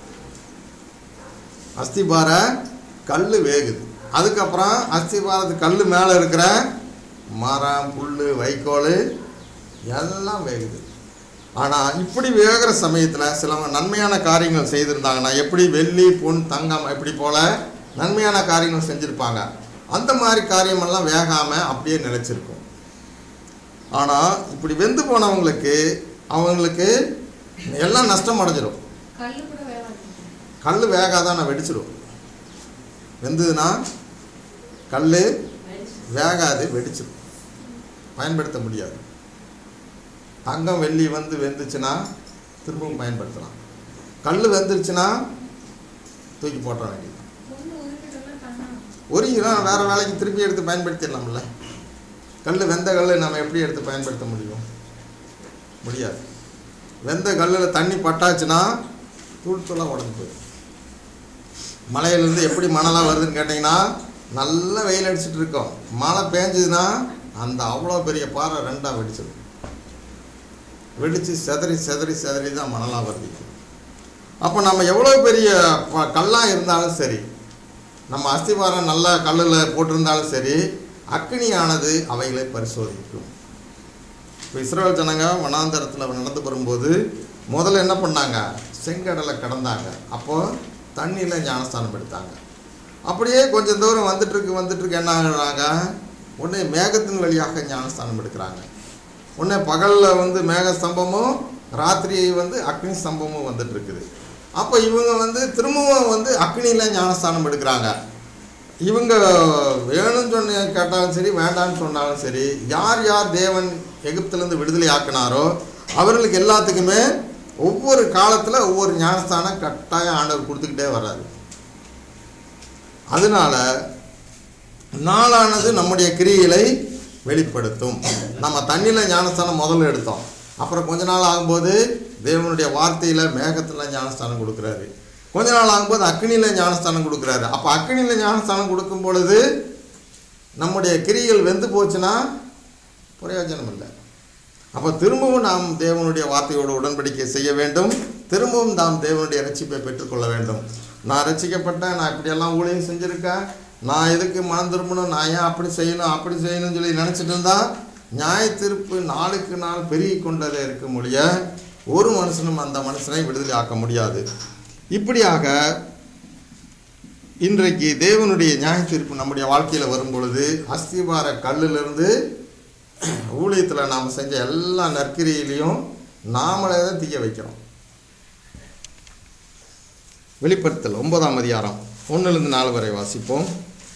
அஸ்திபார கல் வேகுது அதுக்கப்புறம் அஸ்திபாரத்து கல் மேலே இருக்கிற மரம் புல் வைக்கோல் எல்லாம் வேகுது ஆனால் இப்படி வேகிற சமயத்தில் சிலவங்க நன்மையான காரியங்கள் செய்திருந்தாங்கன்னா எப்படி வெள்ளி பொன் தங்கம் இப்படி போல் நன்மையான காரியங்கள் செஞ்சுருப்பாங்க அந்த மாதிரி காரியமெல்லாம் வேகாமல் அப்படியே நிலைச்சிருக்கும் ஆனால் இப்படி வெந்து போனவங்களுக்கு அவங்களுக்கு எல்லாம் நஷ்டம் அடைஞ்சிரும் கல்லு கூட வேகாது கல் வேகாதான் நான் வெடிச்சிடும் வெந்ததுன்னா கல் வேகாது வெடிச்சிடும் பயன்படுத்த முடியாது தங்கம் வெள்ளி வந்து வெந்துச்சுன்னா திரும்பவும் பயன்படுத்தலாம் கல் வெந்துருச்சுன்னா தூக்கி போட்ட வேண்டியது ஒண்ணு உருக்கிட்டோம்னா பண்ணா ஒரு கிராம் வேறு வேலைக்கு திருப்பி எடுத்து பயன்படுத்திடலாம்ல கல் வெந்த கல் நம்ம எப்படி எடுத்து பயன்படுத்த முடியும் முடியாது வெந்த கல்லில் தண்ணி பட்டாச்சுன்னா தூள் தூளாக உடஞ்சி போயிடும் மலையிலேருந்து எப்படி மணலாக வருதுன்னு கேட்டிங்கன்னா நல்ல வெயில் அடிச்சிட்டு இருக்கோம் மழை பேஞ்சுதுன்னா அந்த அவ்வளோ பெரிய பாறை ரெண்டாக வெடிச்சிடும் வெடித்து செதறி செதறி செதறி தான் மணலாக வருது அப்போ நம்ம எவ்வளோ பெரிய ப- கல்லாக இருந்தாலும் சரி நம்ம அஸ்திவாரம் நல்ல கல்லில் போட்டிருந்தாலும் சரி அக்னியானது அவைகளை பரிசோதிக்கும் இப்போ இஸ்ரேல் ஜனங்க வனாந்தரத்தில் நடந்து வரும்போது முதல்ல என்ன பண்ணாங்க செங்கடலை கடந்தாங்க அப்போது தண்ணியில் ஞானஸ்தானம் எடுத்தாங்க அப்படியே கொஞ்சம் தூரம் வந்துட்டு இருக்கு வந்துட்டு இருக்கு என்ன ஆகுறாங்க உடனே மேகத்தின் வழியாக ஞானஸ்தானம் எடுக்கிறாங்க உடனே பகலில் வந்து மேக ஸ்தம்பமும் ராத்திரி வந்து அக்னி ஸ்தம்பமும் வந்துட்டு இருக்குது அப்போ இவங்க வந்து திரும்பவும் வந்து அக்னியில் ஞானஸ்தானம் எடுக்கிறாங்க இவங்க வேணும்னு சொன்ன கேட்டாலும் சரி வேண்டாம்னு சொன்னாலும் சரி யார் யார் தேவன் எகிப்திலேருந்து விடுதலை ஆக்கினாரோ அவர்களுக்கு எல்லாத்துக்குமே ஒவ்வொரு காலத்தில் ஒவ்வொரு ஞானஸ்தானம் கட்டாயம் ஆண்டவர் கொடுத்துக்கிட்டே வர்றாரு அதனால நாளானது நம்முடைய கிரியைகளை வெளிப்படுத்தும் நம்ம தண்ணியில் ஞானஸ்தானம் முதல்ல எடுத்தோம் அப்புறம் கொஞ்ச நாள் ஆகும்போது தேவனுடைய வார்த்தையில் மேகத்தில் ஞானஸ்தானம் கொடுக்குறாரு கொஞ்ச நாள் ஆகும்போது அக்னியில் ஞானஸ்தானம் கொடுக்குறாரு அப்போ அக்னியில் ஞானஸ்தானம் கொடுக்கும் பொழுது நம்முடைய கிரிகள் வெந்து போச்சுன்னா பிரயோஜனம் இல்லை அப்போ திரும்பவும் நாம் தேவனுடைய வார்த்தையோடு உடன்படிக்கை செய்ய வேண்டும் திரும்பவும் நாம் தேவனுடைய ரட்சிப்பை பெற்றுக்கொள்ள வேண்டும் நான் ரட்சிக்கப்பட்டேன் நான் இப்படியெல்லாம் ஊழியம் செஞ்சுருக்கேன் நான் எதுக்கு மனம் திரும்பணும் நான் ஏன் அப்படி செய்யணும் அப்படி செய்யணும்னு சொல்லி நினச்சிட்டு இருந்தா நியாய தீர்ப்பு நாளுக்கு நாள் பெருகி கொண்டதே இருக்க முடிய ஒரு மனுஷனும் அந்த மனுஷனை விடுதலை ஆக்க முடியாது இப்படியாக இன்றைக்கு தேவனுடைய நியாய தீர்ப்பு நம்முடைய வாழ்க்கையில் வரும் பொழுது அஸ்திவார கல்லிலிருந்து ஊழியத்தில் நாம் செஞ்ச எல்லா நற்கிரியிலையும் நாமளே தான் தீய வைக்கிறோம் வெளிப்படுத்தல் ஒன்பதாம் அதிகாரம் ஒன்றிலிருந்து நாலு வரை வாசிப்போம்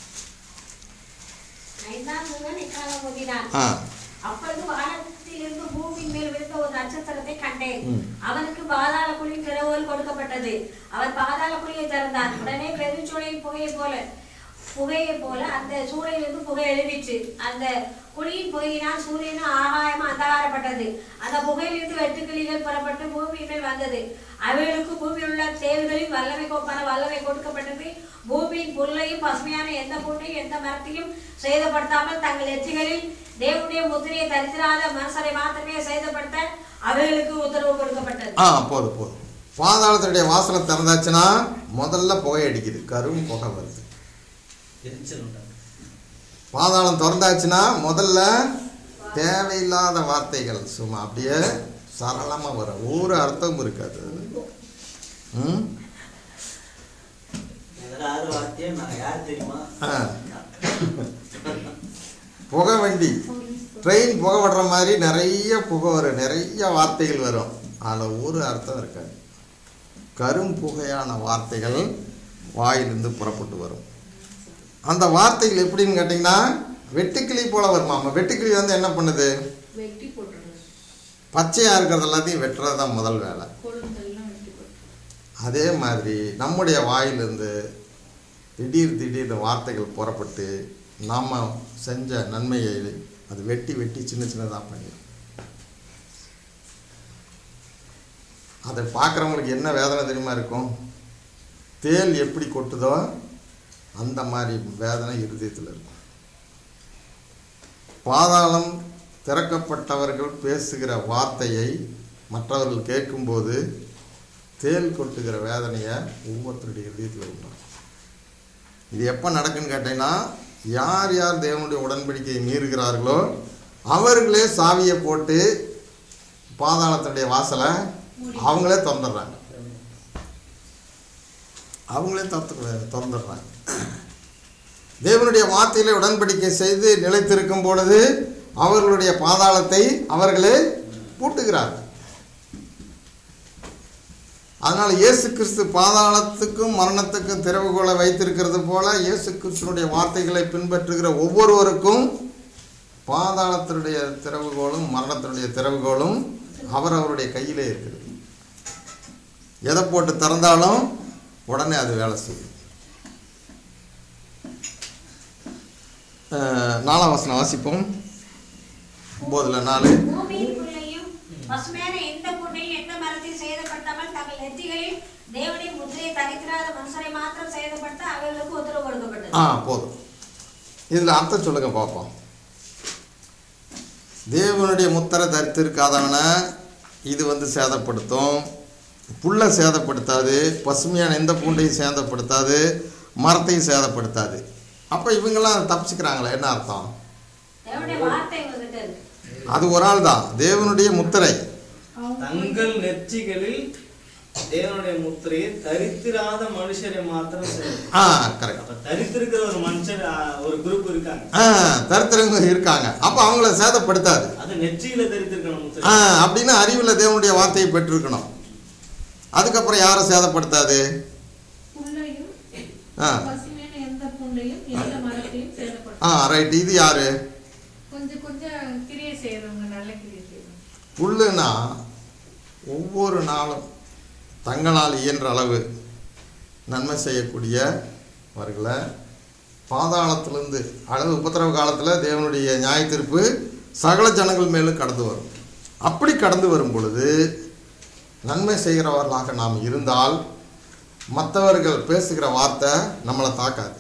ஐந்தாம் தூதன் எக்காலம் ஊதினான். ஆ அப்பொழுது வானத்திலிருந்து பூமியின் மேல் விழுந்த ஒரு நட்சத்திரத்தை கண்டேன் ம். அவனுக்கு பாதாள குழியின் திறவுகோல் கொடுக்கப்பட்டது அவர் பாதாள குழியை திறந்தார் உடனே பெருஞ்சூளையின் புகையை போல புகையை போல அந்த சூளையிலிருந்து புகை எழுதிச்சு அந்த குழியின் புகையினால் சூரியனும் ஆகாயமும் அந்தகாரப்பட்டது அந்த புகையிலிருந்து வெட்டுக்கிளிகள் புறப்பட்டு பூமியின் மேல் வந்தது அவைகளுக்கு பூமியில் உள்ள தேவைகளின் வல்லமை கோப்பான வல்லமை கொடுக்கப்பட்டது பூமியின் புல்லையும் பசுமையான எந்த புண்ணையும் எந்த மரத்தையும் சேதப்படுத்தாமல் தங்கள் எச்சிகளில் தேவனுடைய முத்திரையை தரித்திராத மனுஷரை மாத்திரமே சேதப்படுத்த அவைகளுக்கு உத்தரவு கொடுக்கப்பட்டது ஆ போதும் போதும் பாதாளத்துடைய வாசலை திறந்தாச்சுன்னா முதல்ல புகை அடிக்குது கரும் புகை வருது எரிச்சல் உண்டாகும் பாதாளம் திறந்தாச்சுன்னா முதல்ல தேவையில்லாத வார்த்தைகள் சும்மா அப்படியே சரளமாக வரும் ஒரு அர்த்தமும் இருக்காது ம் முதலாவது வார்த்தையே நான் யார் தெரியுமா ஆ. புகை வண்டி ட்ரெயின் புகை விடுற மாதிரி நிறைய புகை வரும் நிறைய வார்த்தைகள் வரும் அதில் ஒரு அர்த்தம் இருக்காது கரும் புகையான வார்த்தைகள் வாயிலிருந்து புறப்பட்டு வரும் அந்த வார்த்தைகள் எப்படின்னு கேட்டிங்கன்னா வெட்டுக்கிளி போல வருமாமா வெட்டுக்கிளி வந்து என்ன பண்ணுது வெட்டி போட்டுருங்க பச்சையாக இருக்கிறது எல்லாத்தையும் வெட்டுறது தான் முதல் வேலை கொழுந்தெல்லாம் வெட்டி போட்டு அதே மாதிரி நம்முடைய வாயிலிருந்து திடீர் திடீர்னு வார்த்தைகள் புறப்பட்டு நாம் செஞ்ச நன்மையை அது வெட்டி வெட்டி சின்ன சின்னதாக பண்ணிடும் அதை பார்க்குறவங்களுக்கு என்ன வேதனை தெரியுமா இருக்கும் தேல் எப்படி கொட்டுதோ அந்த மாதிரி வேதனை இருதயத்தில் இருக்கும் பாதாளம் திறக்கப்பட்டவர்கள் பேசுகிற வார்த்தையை மற்றவர்கள் கேட்கும்போது தேல் கொட்டுகிற வேதனையை ஒவ்வொருத்தருடைய இதயத்தில் உண்டாகும் இது எப்போ நடக்குன்னு கேட்டீங்கன்னா யார் யார் தேவனுடைய உடன்படிக்கையை மீறுகிறார்களோ அவர்களே சாவியை போட்டு பாதாளத்தினுடைய வாசலை அவங்களே திறந்துடுறாங்க அவங்களே திறந்து திறந்துடுறாங்க தேவனுடைய வார்த்தையிலே உடன்படிக்கை செய்து நிலைத்திருக்கும் பொழுது அவர்களுடைய பாதாளத்தை அவர்களே பூட்டுகிறார்கள் அதனால் இயேசு கிறிஸ்து பாதாளத்துக்கும் மரணத்துக்கும் திறவுகோலை வைத்திருக்கிறது போல இயேசு கிறிஸ்துனுடைய வார்த்தைகளை பின்பற்றுகிற ஒவ்வொருவருக்கும் பாதாளத்தினுடைய திறவுகோலும் மரணத்தினுடைய திறவுகோலும் அவரவருடைய கையிலே இருக்குது எதை போட்டு திறந்தாலும் உடனே அது வேலை செய்யும் அஹ், நாலாம் வசனம் வாசிப்போம் ஒம்போதுல நாலு பூமியின் புல்லையும் பசுமையான எந்த புண்ணையும் எந்த மரத்தையும் சேதப்படுத்தாமல் தங்கள் நெற்றிகளில் தேவனுடைய முத்திரையை தரித்திராத மனுஷரை மாத்திரம் சேதப்படுத்த அவர்களுக்கு உத்தரவு கொடுக்கப்பட்டது ஆ போதும் இதில் அர்த்தம் சொல்லுங்க பார்ப்போம் தேவனுடைய முத்திரை தரித்திருக்காதவனை இது வந்து சேதப்படுத்தும் புல்லை சேதப்படுத்தாது பசுமையான எந்த பூண்டையும் சேதப்படுத்தாது மரத்தையும் சேதப்படுத்தாது அப்போ இவங்கெல்லாம் தப்பிச்சுக்கிறாங்களே என்ன அர்த்தம் தேவனுடைய வார்த்தை உங்ககிட்ட இருக்கு அது ஒரு ஆள் தான் தேவனுடைய முத்திரை அவங்க தங்கள் நெற்றிகளில் தேவனுடைய முத்திரையை தரித்திராத மனுஷரை மாத்திரம் செய்யும் ஆ கரெக்ட் அப்ப தரித்திருக்கிற ஒரு மனுஷர் ஆ, ஒரு குரூப் இருக்காங்க ஆ தரித்திரங்க இருக்காங்க அப்போ அவங்கள சேதப்படுத்தாது அது நெற்றியில தரித்திருக்கணும் ஆ முத்திரை அப்படின்னா அறிவில் தேவனுடைய வார்த்தையை பெற்றிருக்கணும் அதுக்கப்புறம் யாரை சேதப்படுத்தாது புல்லையும் ஆ பசுமையான எந்த பூண்டையும் எந்த மரத்தையும் சேதப்படுத்தும் ஆ ரைட் இது யாரு கொஞ்சம் கொஞ்சம் கிரியை செய்யறவங்க நல்ல கிரியை செய்யறவங்க புல்லுனா ஒவ்வொரு நாளும் தங்களால் இயன்ற அளவு நன்மை செய்யக்கூடியவர்களை பாதாளத்திலிருந்து அளவு உபத்திரவ காலத்தில் தேவனுடைய நியாய தீர்ப்பு சகல ஜனங்கள் மேலும் கடந்து வரும் அப்படி கடந்து வரும் பொழுது நன்மை செய்கிறவர்களாக நாம் இருந்தால் மற்றவர்கள் பேசுகிற வார்த்தை நம்மளை தாக்காது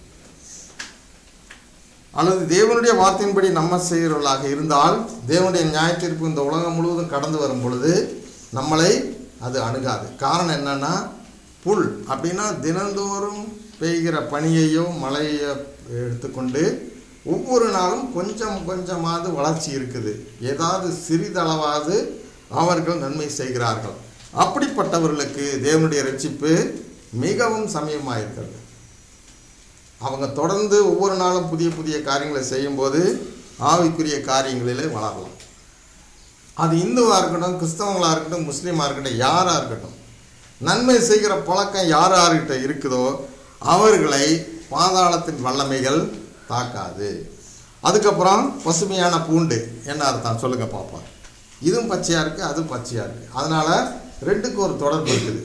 அல்லது தேவனுடைய வார்த்தையின்படி நம்ம செய்கிறவர்களாக இருந்தால் தேவனுடைய நியாய தீர்ப்பு இந்த உலகம் முழுவதும் கடந்து வரும் பொழுது நம்மளை அது அணுகாது காரணம் என்னன்னா புல் அப்படின்னா தினந்தோறும் பெய்கிற பனியையோ மழையோ எடுத்துக்கொண்டு ஒவ்வொரு நாளும் கொஞ்சம் கொஞ்சமாவது வளர்ச்சி இருக்குது ஏதாவது சிறிதளவாவது அவர்கள் நன்மை செய்கிறார்கள் அப்படிப்பட்டவர்களுக்கு தேவனுடைய ரட்சிப்பு மிகவும் சமயமாக இருக்கிறது அவங்க தொடர்ந்து ஒவ்வொரு நாளும் புதிய புதிய காரியங்களை செய்யும்போது ஆவிக்குரிய காரியங்களிலே வளரலாம் அது இந்துவாக இருக்கட்டும் கிறிஸ்தவங்களாக இருக்கட்டும் முஸ்லீமாக இருக்கட்டும் யாராக இருக்கட்டும் நன்மை செய்கிற பழக்கம் யார் யார்கிட்ட இருக்குதோ அவர்களை பாதாளத்தின் வல்லமைகள் தாக்காது அதுக்கப்புறம் பசுமையான பூண்டு என்ன அர்த்தம் சொல்லுங்க பார்ப்போம் இதுவும் பச்சையாக இருக்குது அதுவும் பச்சையாக இருக்குது அதனால் ரெண்டுக்கு ஒரு தொடர்பு இருக்குது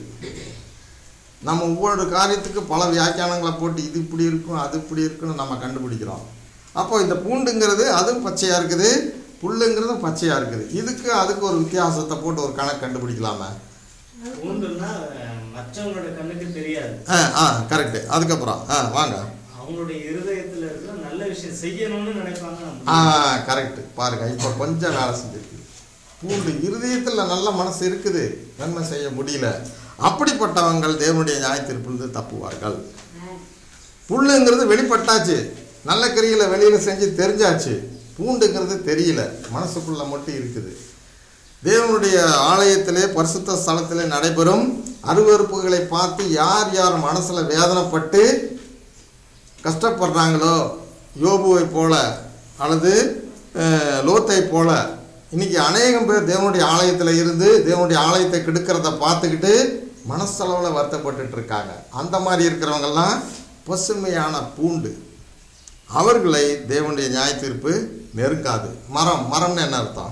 நம்ம ஒவ்வொரு காரியத்துக்கு பல வியாக்கியானங்களை போட்டு இது இப்படி இருக்கும் அது இப்படி இருக்குன்னு நம்ம கண்டுபிடிக்கிறோம் அப்போ இந்த பூண்டுங்கிறது அதுவும் பச்சையாக இருக்குது புல்லுங்கிறதும் பச்சையாக இருக்குது இதுக்கு அதுக்கு ஒரு வித்தியாசத்தை போட்டு ஒரு கணக்கு கண்டுபிடிக்கலாமே பூண்டுன்னா அஹ், மற்றவங்களோட கண்ணுக்கு தெரியாது ஆ ஆ கரெக்டு அதுக்கப்புறம் ஆ வாங்க அவங்களுடைய இருதயத்துல இருக்கிற நல்ல விஷயம் செய்யணும்னு நினைப்பாங்க ஆ கரெக்ட் பாருங்க இப்போ கொஞ்சம் வேலை செஞ்சிருக்கு பூண்டு இருதயத்தில் நல்ல மனசு இருக்குது நன்மை செய்ய முடியல அப்படிப்பட்டவங்கள் தேவனுடைய நியாயத்திற்பிலிருந்து தப்புவார்கள் புல்லுங்கிறது வெளிப்பட்டாச்சு நல்ல கிரிகளை வெளியில் செஞ்சு தெரிஞ்சாச்சு பூண்டுங்கிறது தெரியல மனசுக்குள்ள மட்டும் இருக்குது தேவனுடைய ஆலயத்திலே பரிசுத்த ஸ்தலத்திலே நடைபெறும் அருவருப்புகளை பார்த்து யார் யார் மனசில் வேதனைப்பட்டு கஷ்டப்படுறாங்களோ யோபுவை போல அல்லது அஹ், லோத்தை போல இன்னைக்கு அநேகம் பேர் தேவனுடைய ஆலயத்தில் இருந்து தேவனுடைய ஆலயத்தை கெடுக்கிறத பார்த்துக்கிட்டு மனசளவில் வருத்தப்பட்டுட்டு இருக்காங்க அந்த மாதிரி இருக்கிறவங்கெல்லாம் பசுமையான பூண்டு அவர்களை தேவனுடைய நியாய தீர்ப்பு நெருங்காது மரம் மரம்னு என்ன அர்த்தம்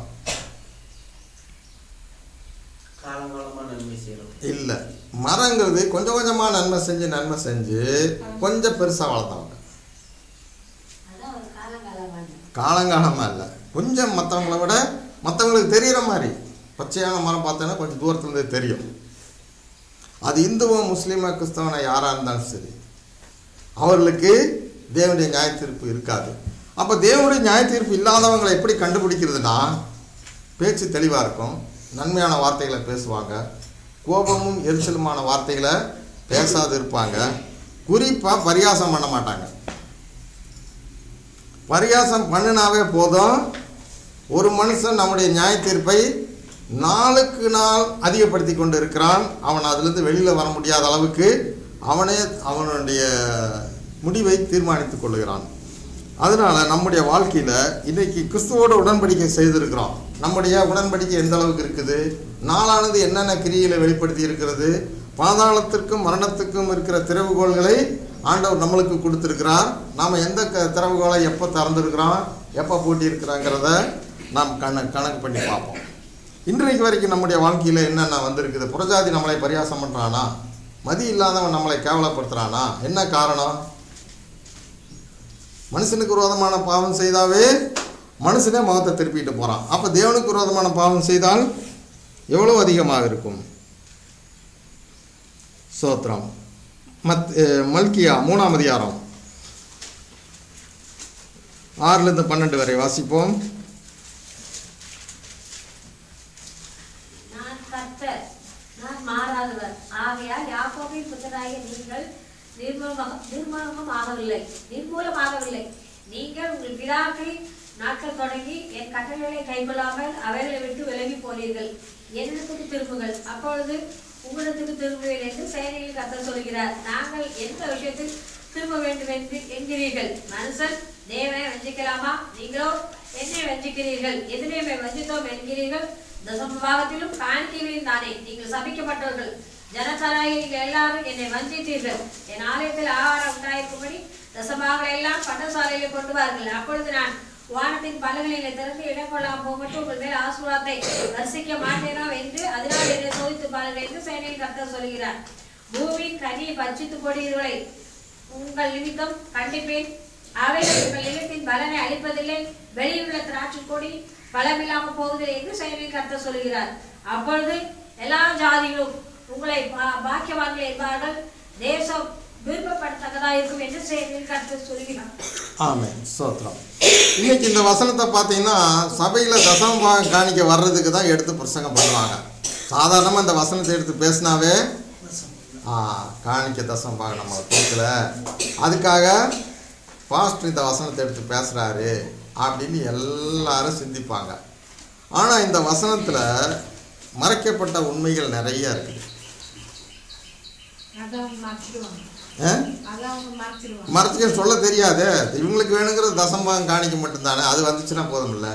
காலங்காலமா நன்மை செய்யறோம் இல்லை மரங்கிறது கொஞ்சம் கொஞ்சமாக நன்மை செஞ்சு நன்மை செஞ்சு கொஞ்சம் பெருசாக வளர்த்தவங்க அதான் ஒரு காலங்காலமான காலங்காலமாக இல்லை கொஞ்சம் மற்றவங்கள விட மற்றவங்களுக்கு தெரிகிற மாதிரி பச்சையான மரம் பார்த்தோன்னா கொஞ்சம் தூரத்துலேருந்து தெரியும் அது இந்துவோ முஸ்லீமோ கிறிஸ்தவனோ யாராக இருந்தாலும் சரி அவர்களுக்கு தேவனுடைய நியாய தீர்ப்பு இருக்காது அப்போ தேவனுடைய நியாய தீர்ப்பு இல்லாதவங்களை எப்படி கண்டுபிடிக்கிறதுனா பேச்சு தெளிவாக இருக்கும் நன்மையான வார்த்தைகளை பேசுவாங்க கோபமும் எரிச்சலுமான வார்த்தைகளை பேசாது இருப்பாங்க குறிப்பாக பரியாசம் பண்ண மாட்டாங்க பரியாசம் பண்ணினாவே போதும் ஒரு மனுஷன் நம்முடைய நியாய தீர்ப்பை நாளுக்கு நாள் அதிகப்படுத்தி கொண்டு இருக்கிறான் அவன் அதிலிருந்து வெளியில் வர முடியாத அளவுக்கு அவனே அவனுடைய முடிவை தீர்மானித்துக் கொள்கிறான் அதனால நம்முடைய வாழ்க்கையில் இன்னைக்கு கிறிஸ்துவோட உடன்படிக்கை செய்திருக்கிறோம் நம்முடைய உடன்படிக்கை எந்த அளவுக்கு இருக்குது நாளானது என்னென்ன கிரியில வெளிப்படுத்தி இருக்கிறது பாதாளத்திற்கும் மரணத்துக்கும் இருக்கிற திறவுகோள்களை ஆண்டவர் நம்மளுக்கு கொடுத்துருக்கிறார் நாம் எந்த க திறவுகோலை எப்போ திறந்துருக்கிறோம் எப்போ பூட்டியிருக்கிறாங்கிறத நாம் கண கணக்கு பண்ணி பார்ப்போம் இன்றைக்கு வரைக்கும் நம்முடைய வாழ்க்கையில் என்னென்ன வந்திருக்குது புறஜாதி நம்மளை பரியாசம் பண்ணுறானா மதி இல்லாதவன் நம்மளை கேவலப்படுத்துறானா என்ன காரணம் மனுஷனுக்கு விரோதமான பாவம் செய்தாவே மனுஷனே முகத்தை திருப்பிட்டு போகிறான் அப்போ தேவனுக்கு விரோதமான பாவம் செய்தால் எவ்வளோ அதிகமாக இருக்கும் சோத்ரம் மத் அஹ், மல்கியா மூணாம் அதிகாரம் ஆறுலேருந்து பன்னெண்டு வரை வாசிப்போம் நான் கர்த்தர் நான் மாறாதவர் ஆகையால் யாக்கோபின் புத்தராகிய நீங்கள் நிர்மூலமாக நிர்மூலமும் ஆகவில்லை நிர்மூலமாகவில்லை நீங்கள் உங்கள் பிதாக்கள் நாட்கள் தொடங்கி என் கட்டளைகளை கைக்கொள்ளாமல் அவைகளை விட்டு விலகி போனீர்கள் என்னிடத்துக்கு திரும்புங்கள் அப்பொழுது உங்களிடத்துக்கு திரும்புவேன் என்று செயலில் கர்த்தர் சொல்கிறார் நாங்கள் எந்த விஷயத்தில் திரும்ப வேண்டும் என்று என்கிறீர்கள் மனுஷன் தேவனை வஞ்சிக்கலாமா நீங்களோ என்னை வஞ்சிக்கிறீர்கள் எதிரே வஞ்சித்தோம் என்கிறீர்கள் தசமபாகத்திலும் காணிக்கைகளில் தானே நீங்கள் சபிக்கப்பட்டவர்கள் ஜனசராகி நீங்கள் எல்லாரும் என்னை வஞ்சித்தீர்கள் என் ஆலயத்தில் ஆகாரம் உண்டாயிருக்கும்படி தசபாகளை எல்லாம் பண்டசாலையில கொண்டு வாருங்கள் அப்பொழுது நான் வானத்தின் பலகைகளை திறந்து இடம் கொள்ளாம போகட்டும் உங்கள் மேல் ஆசீர்வாதத்தை வர்ஷிக்க மாட்டேனோ என்று அதனால் என்னை சோதித்து பாருங்கள் என்று சேனையில் கர்த்தர் சொல்கிறார் பூமியின் கனியை பட்சித்து போடுகிறவர்களை உங்கள் நிமித்தம் கண்டிப்பேன் அவைகள் உங்கள் நிலத்தின் பலனை அளிப்பதில்லை வெளியுள்ள திராட்சை கொடி பலமில்லாமல் போவதில்லை என்று செயலில் கர்த்தர் சொல்கிறார் அப்பொழுது எல்லா ஜாதிகளும் உங்களை பா- பாக்கியவான்கள் என்பார்கள் தேசம் விருப்பப்படத்தக்கதா இருக்கும் என்று செயலில் கர்த்தர் சொல்கிறார் ஆமென் ஸ்தோத்திரம் இன்னைக்கு இந்த வசனத்தை பார்த்தீங்கன்னா சபையில் தசம பாகம் காணிக்க வர்றதுக்கு தான் எடுத்து பிரசங்கம் பண்ணுவாங்க சாதாரணமாக இந்த வசனத்தை எடுத்து பேசினாவே ஆ காணிக்க தசம பாகம் நம்ம கொடுக்கல அதுக்காக பாஸ்டர் இந்த வசனத்தை எடுத்து பேசுகிறாரு அப்படின்னு எல்லாரும் சிந்திப்பாங்க ஆனால் இந்த வசனத்தில் மறைக்கப்பட்ட உண்மைகள் நிறைய இருக்குது அதை அவங்க மறைச்சிடுவாங்க ஆ அதை அவங்க மறைச்சிடுவாங்க மறைச்சிக்க சொல்ல தெரியாது இவங்களுக்கு வேணுங்கிறது தசம்பாகம் காணிக்க மட்டும்தானே அது வந்துச்சுன்னா போதும்ல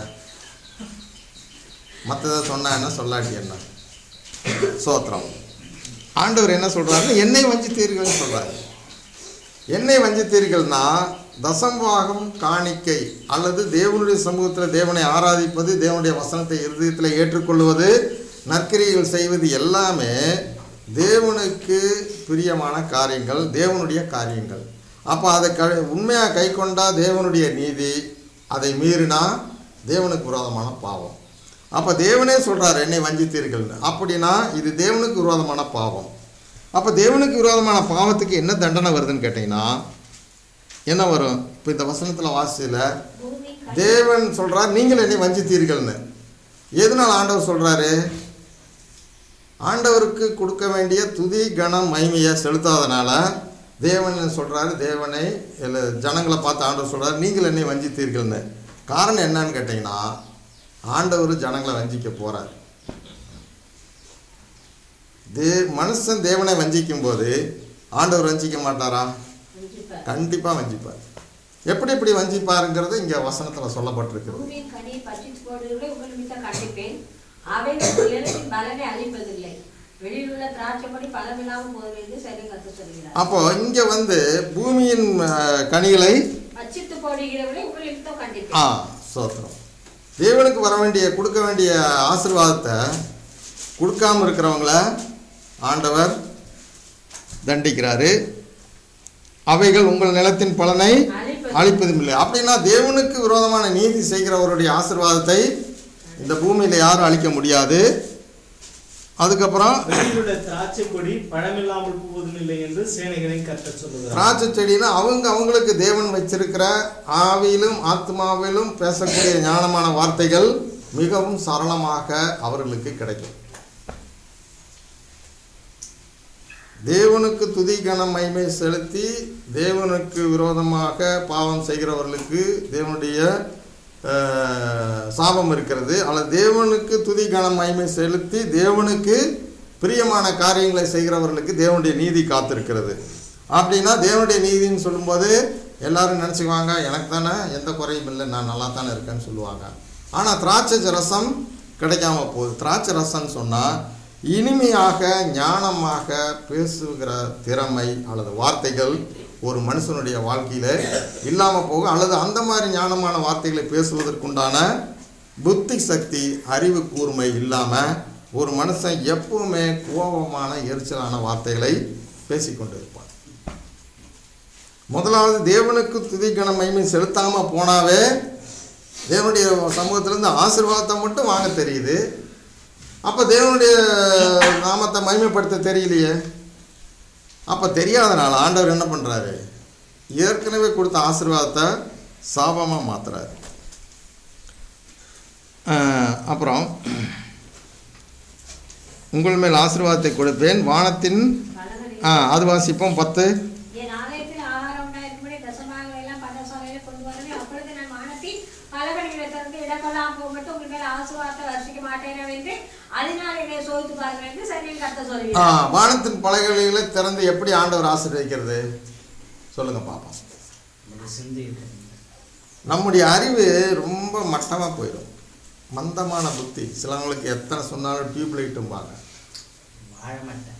மற்றதை சொன்னா என்ன சொல்லாட்டி என்ன சோத்திரம் ஆண்டவர் என்ன சொல்றாரு என்னை வஞ்சித்தீர்கள்னு சொல்றாரு என்னை வஞ்சித்தீர்கள்னா தசம்பாகம் காணிக்கை அல்லது தேவனுடைய சமூகத்தில் தேவனை ஆராதிப்பது தேவனுடைய வசனத்தை இருதயத்தில் ஏற்றுக்கொள்வது நற்கிரிகள் செய்வது எல்லாமே தேவனுக்கு பிரியமான காரியங்கள் தேவனுடைய காரியங்கள் அப்போ அதை க உண்மையாக கை கொண்டா தேவனுடைய நீதி அதை மீறினா தேவனுக்கு விரோதமான பாவம் அப்போ தேவனே சொல்கிறார் என்னை வஞ்சித்தீர்கள்னு அப்படின்னா இது தேவனுக்கு விரோதமான பாவம் அப்போ தேவனுக்கு விரோதமான பாவத்துக்கு என்ன தண்டனை வருதுன்னு கேட்டிங்கன்னா என்ன வரும் இப்போ இந்த வசனத்தில் வாசியில் பூமி தேவன் சொல்றார் நீங்கள் என்னை வஞ்சித்தீர்கள்னு எதனால் ஆண்டவர் சொல்றாரு ஆண்டவருக்கு கொடுக்க வேண்டிய துதி கணம் மகிமையை செலுத்தாதனால தேவன் என்ன சொல்றாரு தேவனை இல்லை ஜனங்களை பார்த்து ஆண்டவர் சொல்றாரு நீங்கள் என்னை வஞ்சித்தீர்கள்னு காரணம் என்னன்னு கேட்டிங்கன்னா ஆண்டவர் ஜனங்களை வஞ்சிக்க போறார் தே மனுஷன் தேவனை வஞ்சிக்கும் போது ஆண்டவர் வஞ்சிக்க மாட்டாரா வஞ்சிப்பார். கண்டிப்பாக வஞ்சிப்பார் எப்படி எப்படி வஞ்சிப்பாருங்கிறது இங்கே வசனத்தில் சொல்லப்பட்டிருக்குது பூமியின் கனியை பட்சித்து போடுகிறவர்களை உங்கள் நிமித்தம் கண்டிப்பேன் அவைகள் உங்கள் நிலத்தின் பலனை அளிப்பதில்லை வெளியில் உள்ள திராட்சைப்படி பலமில்லாமல் போவது என்று செயலில் கர்த்தர் சொல்கிறார் அப்போ இங்கே வந்து பூமியின் அஹ், கனிகளை பட்சித்து போடுகிறவர்களை உங்கள் நிமித்தம் ஆ கண்டிப்பேன் சோத்திரம் தேவனுக்கு வர வேண்டிய கொடுக்க வேண்டிய ஆசீர்வாதத்தை கொடுக்காம இருக்கிறவங்கள ஆண்டவர் தண்டிக்கிறாரு அவைகள் உங்கள் நிலத்தின் பலனை அழிப்பது அளிப்பதும் இல்லை அப்படின்னா தேவனுக்கு விரோதமான நீதி செய்கிறவருடைய ஆசீர்வாதத்தை இந்த பூமியில் யாரும் அளிக்க முடியாது அதுக்கப்புறம் வெளியிலுள்ள திராட்சை கொடி பழமில்லாமல் போவதும் இல்லை என்று சேனைகளின் கர்த்தர் சொல்லுகிறார் திராட்சை செடினா அவங்க அவங்களுக்கு தேவன் வச்சிருக்கிற ஆவியிலும் ஆத்மாவிலும் பேசக்கூடிய ஞானமான வார்த்தைகள் மிகவும் சரளமாக அவர்களுக்கு கிடைக்கும் தேவனுக்கு துதி கனம் மகிமை செலுத்தி தேவனுக்கு விரோதமாக பாவம் செய்கிறவர்களுக்கு தேவனுடைய அஹ், சாபம் இருக்கிறது அல்லது தேவனுக்கு துதி கனம் மகிமை செலுத்தி தேவனுக்கு பிரியமான காரியங்களை செய்கிறவர்களுக்கு தேவனுடைய நீதி காத்திருக்கிறது அப்படின்னா தேவனுடைய நீதின்னு சொல்லும்போது எல்லாரும் நினச்சிக்குவாங்க எனக்கு தானே எந்த குறையும் இல்லை நான் நல்லா தானே இருக்கேன்னு சொல்லுவாங்க ஆனால் திராட்சை ரசம் கிடைக்காம போகுது திராட்சை ரசம்னு சொன்னால் இனிமையாக ஞானமாக பேசுகிற திறமை அல்லது வார்த்தைகள் ஒரு மனுஷனுடைய வாழ்க்கையில் இல்லாமல் போகும் அல்லது அந்த மாதிரி ஞானமான வார்த்தைகளை பேசுவதற்குண்டான புத்தி சக்தி அறிவு கூர்மை இல்லாமல் ஒரு மனுஷன் எப்பவுமே கோபமான எரிச்சலான வார்த்தைகளை பேசிக்கொண்டு இருப்பான் முதலாவது தேவனுக்கு துதிக்கண மகிமை செலுத்தாமல் போனாவே தேவனுடைய சமூகத்திலேருந்து ஆசீர்வாதத்தை மட்டும் வாங்க தெரியுது அப்போ தேவனுடைய நாமத்தை மகிமைப்படுத்த தெரியலையே அப்போ தெரியாதனால ஆண்டவர் என்ன பண்ணுறாரு ஏற்கனவே கொடுத்த ஆசீர்வாதத்தை சாபமாக மாத்துறாரு ஆஹ், அப்புறம் உங்கள் மேல் ஆசீர்வாதத்தை கொடுப்பேன் வானத்தின் ஆ அது வாசிப்போம் பத்து என் ஆலயத்தில் ஆகாரம் உண்டாயிருக்கும்படி தசமாகங்களை எல்லாம் பண்டசாலையில கொண்டு வருவேன் அப்பொழுது நான் வானத்தின் பலகணிகளை திறந்து இடக்கொள்ளாம போகட்டும் உங்கள் மேல் ஆசீர்வாதத்தை வர்ஷிக்க மாட்டேன் என்று அதனால் என்னை சோதித்து பாருங்கள் என்று சரியில் கத்த ஆ சொல்லுகிறார் வானத்தின் பலகைகளை திறந்து எப்படி ஆண்டவர் ஆசீர்வதிக்கிறது சொல்லுங்க பார்ப்போம் நம்முடைய சிந்தையில் நம்முடைய அறிவு ரொம்ப மட்டமாக போயிடும் மந்தமான புத்தி சிலவங்களுக்கு எத்தனை சொன்னாலும் டியூப் லைட்டும்பாங்க வாழ மாட்டேன்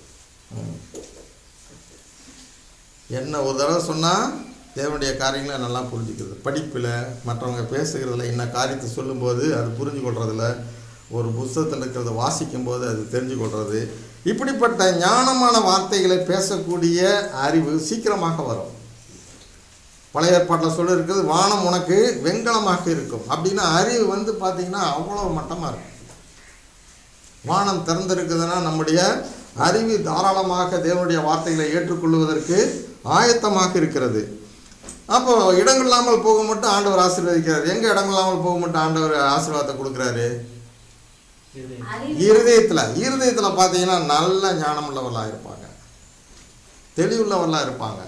என்ன ஒரு தடவை சொன்னால் தேவனுடைய காரியங்களை நல்லா புரிஞ்சுக்கிறது படிப்பில் மற்றவங்க பேசுகிறதுல என்ன காரியத்தை சொல்லும்போது அது புரிஞ்சு கொள்றதுல ஒரு புஸ்தகத்தில் இருக்கிறத வாசிக்கும்போது அது தெரிஞ்சு கொள்றது இப்படிப்பட்ட ஞானமான வார்த்தைகளை பேசக்கூடிய அறிவு சீக்கிரமாக வரும் பழைய ஏற்பாட்டில் சொல்லி இருக்குது வானம் உனக்கு வெண்கலமாக இருக்கும் அப்படின்னா அறிவு வந்து பார்த்தீங்கன்னா அவ்வளோ மட்டமாக இருக்கும் வானம் திறந்திருக்குதுன்னா நம்முடைய அறிவு தாராளமாக தேவனுடைய வார்த்தைகளை ஏற்றுக்கொள்வதற்கு ஆயத்தமாக இருக்கிறது அப்போ இடங்கள் இல்லாமல் போக மட்டும் ஆண்டவர் ஆசீர்வதிக்கிறார் எங்கே இடங்கள் இல்லாமல் போக மட்டும் ஆண்டவர் ஆசீர்வாதத்தை கொடுக்குறாரு இது அறிவு இருதயத்தில் இருதயத்தில் பார்த்தீங்கன்னா நல்ல ஞானமுள்ளவர்களாக இருப்பாங்க தெளிவுள்ளவர்களாக இருப்பாங்க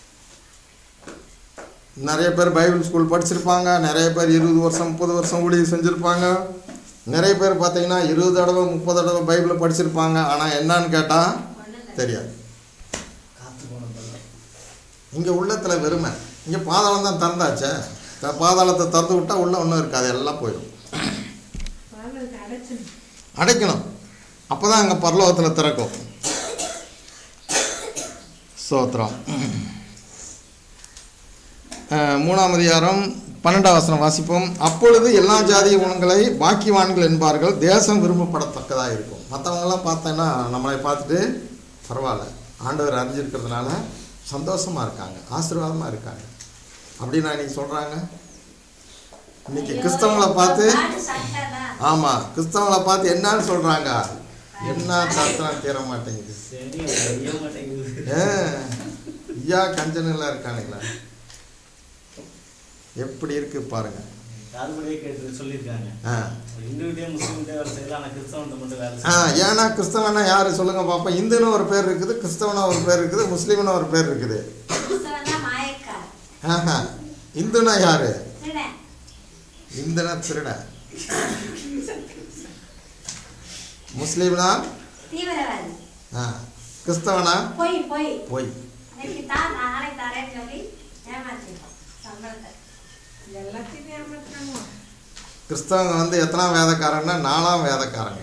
நிறைய பேர் பைபிள் ஸ்கூல் படிச்சிருப்பாங்க நிறைய பேர் இருபது வருஷம் முப்பது வருஷம் ஊழியம் செஞ்சுருப்பாங்க நிறைய பேர் பார்த்தீங்கன்னா இருபது தடவை முப்பது தடவை பைபிளை படிச்சிருப்பாங்க ஆனால் என்னன்னு கேட்டால் தெரியாது காத்து போன பள்ளம் இங்கே உள்ளத்தில் வெறுமை இங்கே பாதாளம் தான் திறந்தாச்சே த- பாதாளத்தை திறந்து விட்டால் உள்ள ஒன்றும் இருக்காது எல்லாம் போயிடும் பாவலுக்கு அடைச்சு அடைக்கணும் அப்போ தான் அங்கே பரலோகத்தில் திறக்கும் ஸ்தோத்திரம் அஹ், மூணாம் அதிகாரம் பன்னெண்டாம் வசனம் வாசிப்போம் அப்பொழுது எல்லா ஜாதிய குணங்களை பாக்கியவான்கள் என்பார்கள் தேசம் விரும்பப்படத்தக்கதாக இருக்கும் மற்றவங்கெல்லாம் பார்த்தேன்னா நம்மளை பார்த்துட்டு பரவாயில்ல ஆண்டவர் அறிஞ்சிருக்கிறதுனால சந்தோஷமாக இருக்காங்க ஆசீர்வாதமாக இருக்காங்க அப்படின்னு இன்னைக்கு சொல்கிறாங்க இன்னைக்கு கிறிஸ்தவங்களை பார்த்து நாடு சட்டதான். ஆமாம் கிறிஸ்தவங்களை பார்த்து என்னன்னு சொல்கிறாங்க என்ன சத்திரம் தீர மாட்டேங்குது சரி அது அறிய மாட்டேங்குது ஏ, ஐயா கஞ்சனில் இருக்கானுங்களா எப்படி இருக்கு பாருங்க காதுபடியே கேட்டு சொல்லியிருக்காங்க ஆ இந்துகிட்டே முஸ்லீம்கிட்டே வேலை செய்யலாம் ஆனால் கிறிஸ்தவன்ட்ட மட்டும் வேலை ஆ செய்யலாம் ஏன்னா கிறிஸ்தவனா யார் சொல்லுங்க பார்ப்போம் இந்துன்னு ஒரு பேர் இருக்குது கிறிஸ்தவனா ஒரு பேர் இருக்குது முஸ்லீம்னு ஒரு பேர் இருக்குது கிறிஸ்தவன் தான் மாயக்காரன். ஆஹா இந்துனா யாரு திருடன். இந்துனா திருட முஸ்லீம்னா தீவிரவாதி ஆ கிறிஸ்தவனா பொய் பொய் பொய் இன்னைக்கு தான் நாளைக்கு தரேன்னு சொல்லி ஏமாத்திட்டோம் சம்பளத்தை எல்லாத்தையும் ஏமாத்துறாங்க கிறிஸ்தவங்க வந்து எத்தனாம் வேதக்காரன்னா நாலாம் வேதக்காரங்க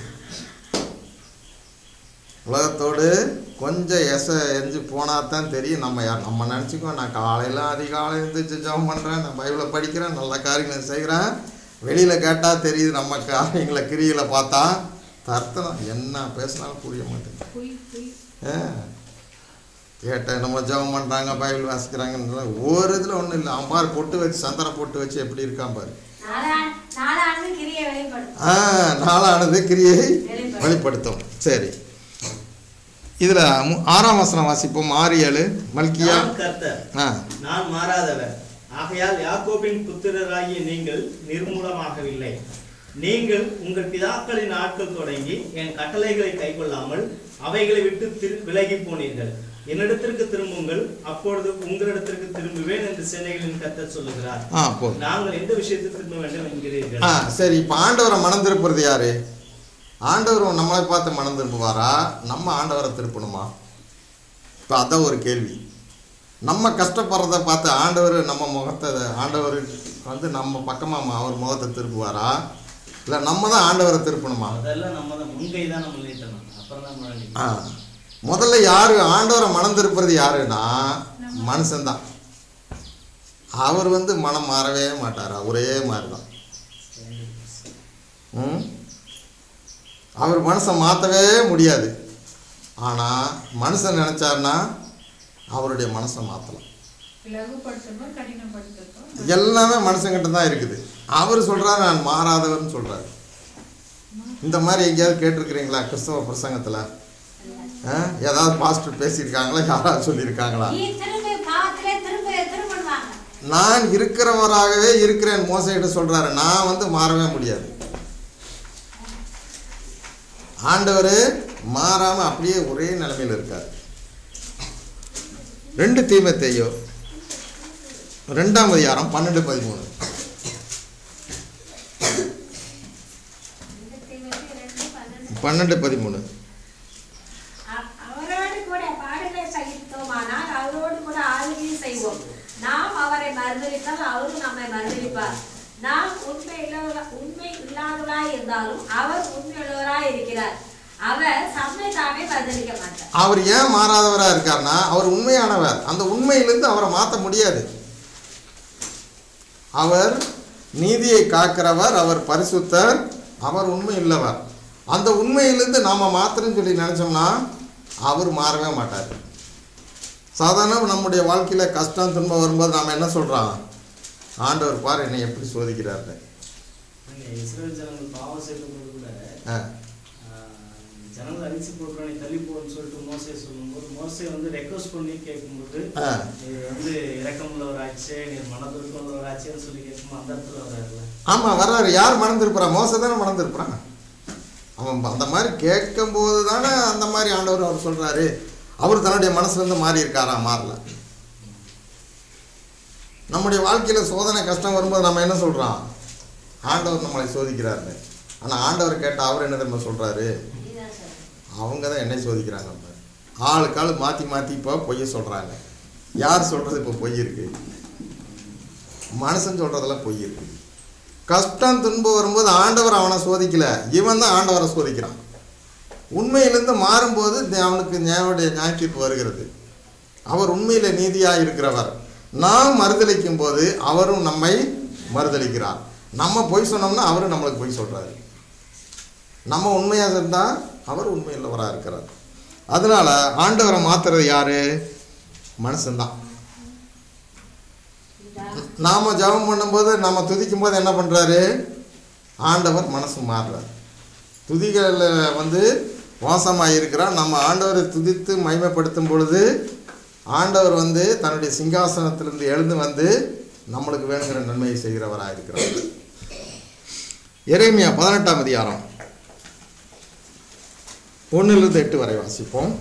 உலகத்தோடு கொஞ்சம் எச எரிஞ்சு போனால் தான் தெரியும் நம்ம யார் நம்ம நினச்சிக்கோ நான் காலையில் அதிகாலை எழுந்திரிச்சு ஜெபம் பண்ணுறேன் நான் பைபிளை படிக்கிறேன் நல்ல காரியங்களை செய்கிறேன் வெளியில் கேட்டால் தெரியுது நம்ம காரியங்களை கிரிகளை பார்த்தா தர்த்தனம் என்ன பேசினாலும் புரிய மாட்டேங்குது பொய் பொய் ஆ. கேட்ட நம்ம ஜெபம் பண்ணுறாங்க பைபிள் வாசிக்கிறாங்கன்ற ஒரு இதில் ஒன்றும் இல்லை அவன் பாரு பொட்டு வச்சு சந்தனம் பொட்டு வச்சு எப்படி இருக்கான் பாரு நாளான் நாளானது கிரியை வெளிப்படுத்தும் ஆ நாளானது கிரியை வெளிப்படுத்தும். வெளிப்படுத்தும் சரி இதில் ஆறாம் வசனம் வாசிப்போம் ஆறு ஏழு மல்கியா நான் கர்த்தர் ஆ நான் மாறாதவர் ஆகையால் யாக்கோபின் புத்திரராகிய நீங்கள் நிர்மூலமாகவில்லை நீங்கள் உங்கள் பிதாக்களின் நாட்கள் தொடங்கி என் கட்டளைகளை கைக்கொள்ளாமல் அவைகளை விட்டு திரு விலகி போனீர்கள் என்னிடத்திற்கு திரும்புங்கள் அப்பொழுது உங்களிடத்திற்கு திரும்புவேன் என்று சேனைகளின் கர்த்தர் சொல்லுகிறார் ஆ போதும் நாங்கள் எந்த விஷயத்தில் திரும்ப வேண்டும் என்கிறீர்கள் ஆ சரி இப்போ ஆண்டவரை மனம் திருப்புறது யாரு ஆண்டவர் நம்மளை பார்த்து மனம் திரும்புவாரா நம்ம ஆண்டவரை திருப்பணுமா இப்போ அதான் ஒரு கேள்வி நம்ம கஷ்டப்படுறத பார்த்து ஆண்டவர் நம்ம முகத்தை ஆண்டவர் வந்து நம்ம பக்கமாக அவர் முகத்தை திருப்புவாரா இல்லை நம்ம தான் ஆண்டவரை திருப்பணுமா அதெல்லாம் நம்ம தான் முன்கை தான் நம்ம நீட்டணும் அப்புறம் தான் முன்னாடி ஆ முதல்ல யார் ஆண்டவரை மனம் திருப்புறது யாருன்னா மனுஷன்தான் அவர் வந்து மனம் மாறவே மாட்டார் ஒரே மாதிரி தான் ம் அவர் மனசை மாற்றவே முடியாது ஆனால் மனுஷன் நினச்சாருன்னா அவருடைய மனசை மாற்றலாம் லகுப்படுத்தணும் கடினப்படுத்தணும் எல்லாமே மனுஷங்கிட்ட தான் இருக்குது அவர் சொல்கிறாரு நான் மாறாதவர்னு சொல்கிறாரு இந்த மாதிரி எங்கேயாவது கேட்டிருக்கிறீங்களா கிறிஸ்தவ பிரசங்கத்தில் ஏதாவது பாஸ்டர் பேசியிருக்காங்களா யாராவது சொல்லியிருக்காங்களா நீ திரும்ப பாவத்திலே திரும்ப திரும்புவாங்க நான் இருக்கிறவராகவே இருக்கிறேன் மோசைகிட்ட சொல்கிறாரு நான் வந்து மாறவே முடியாது ஆண்டவர் மாறாமல் அப்படியே ஒரே நிலைமையில் இருக்கார் ரெண்டு தீமை தேயோ ரெண்டாம் அதிகாரம் பன்னெண்டு பதிமூணு இந்த தீமைக்கு ரெண்டு பன்னெண்டு. பன்னெண்டு பதிமூணு அ- அவரோடு கூட பாடுகளை சகித்தோமானால் அவரோடு கூட ஆளுகையும் செய்வோம் நாம் அவரை மறுதளித்தால் அவரும் நம்மை மறுதளிப்பார் நாம் உண்மை இல்லாத உண்மை இல்லாதவராய் இருந்தாலும் அவர் உண்மையுள்ளவராய் இருக்கிறார் அவர் தம்மை தாமே மறுதளிக்க மாட்டார் அவர் ஏன் மாறாதவராக இருக்கார்னா அவர் உண்மையானவர் அந்த உண்மையிலிருந்து அவரை மாற்ற முடியாது அவர் நீதியை காக்கிறவர் அவர் பரிசுத்தர் அவர் உண்மை இல்லவர் அந்த உண்மையிலிருந்து நாம் மாத்திரம் சொல்லி நினச்சோம்னா அவர் மாறவே மாட்டார் சாதாரண நம்முடைய வாழ்க்கையில் கஷ்டம் துன்பம் வரும்போது நாம் என்ன சொல்கிறோம் ஆண்டவர் பார் என்னை எப்படி சோதிக்கிறாரு நீங்க இஸ்ரேல் ஜனங்கள் பாவம் செய்யும்போது கூட ஆ ஆஹ், ஜனங்களை அழிச்சு போடுறவனை தள்ளி போன்னு சொல்லிட்டு மோசே சொல்லும்போது மோசே வந்து ரெக்வஸ்ட் பண்ணி கேட்கும்போது ஆ நீர் வந்து இரக்கமுள்ளவராச்சே நீர் மனதுருக்கமுள்ளவராச்சேன்னு சொல்லி கேட்கும்போது அந்த இடத்துல வராருல்ல ஆமாம் வர்றாரு யார் மணந்திருப்பா மோச தானே மணந்திருப்பான் அவன் அந்த மாதிரி கேட்கும்போது தானே அந்த மாதிரி ஆண்டவர் அவர் சொல்கிறாரு அவர் தன்னுடைய மனசுலேருந்து மாறி இருக்காரா மாறல நம்முடைய வாழ்க்கையில் சோதனை கஷ்டம் வரும்போது நம்ம என்ன சொல்கிறோம் ஆண்டவர் நம்மளை சோதிக்கிறாருன்னு ஆனால் ஆண்டவர் கேட்டால் அவர் என்ன தெரியுமா சொல்கிறாரு இதுதான் சார் அவங்க தான் என்னை சோதிக்கிறாங்க பாரு. ஆளுக்கு ஆள் மாற்றி மாற்றி இப்போ பொய்ய சொல்கிறாங்க யார் சொல்கிறது இப்போ பொய் இருக்கு மனுஷன் சொல்கிறதெல்லாம் பொய் இருக்கு கஷ்டம் துன்பம் வரும்போது ஆண்டவர் அவனை சோதிக்கல இவன் தான் ஆண்டவரை சோதிக்கிறான் உண்மையிலிருந்து மாறும்போது தே- அவனுக்கு ஞானுடைய ஞாயிற்று வருகிறது அவர் உண்மையில் நீதியாக இருக்கிறவர் நாம் மறுதளிக்கும் போது அவரும் நம்மை மறுதளிக்கிறார் நம்ம பொய் சொன்னோம்னா அவரும் நம்மளுக்கு பொய் சொல்கிறாரு நம்ம உண்மையாக இருந்தால் அவர் உண்மையுள்ளவராக இருக்கிறார் அதனால ஆண்டவரை மாத்துறது யாரு மனுஷன்தான் இதுதான் நாம ஜெபம் பண்ணும்போது நம்ம துதிக்கும் போது என்ன பண்ணுறாரு ஆண்டவர் மனசு மாறுறார் துதிகளில் வந்து வாசமாக இருக்கிறார் நம்ம ஆண்டவரை துதித்து மகிமைப்படுத்தும் பொழுது ஆண்டவர் வந்து தன்னுடைய சிங்காசனத்திலிருந்து எழுந்து வந்து நம்மளுக்கு வேணுங்கிற நன்மையை செய்கிறவராக இருக்கிறார் எரேமியா பதினெட்டாம் அதிகாரம் ஒன்றிலிருந்து எட்டு வரை வாசிப்போம்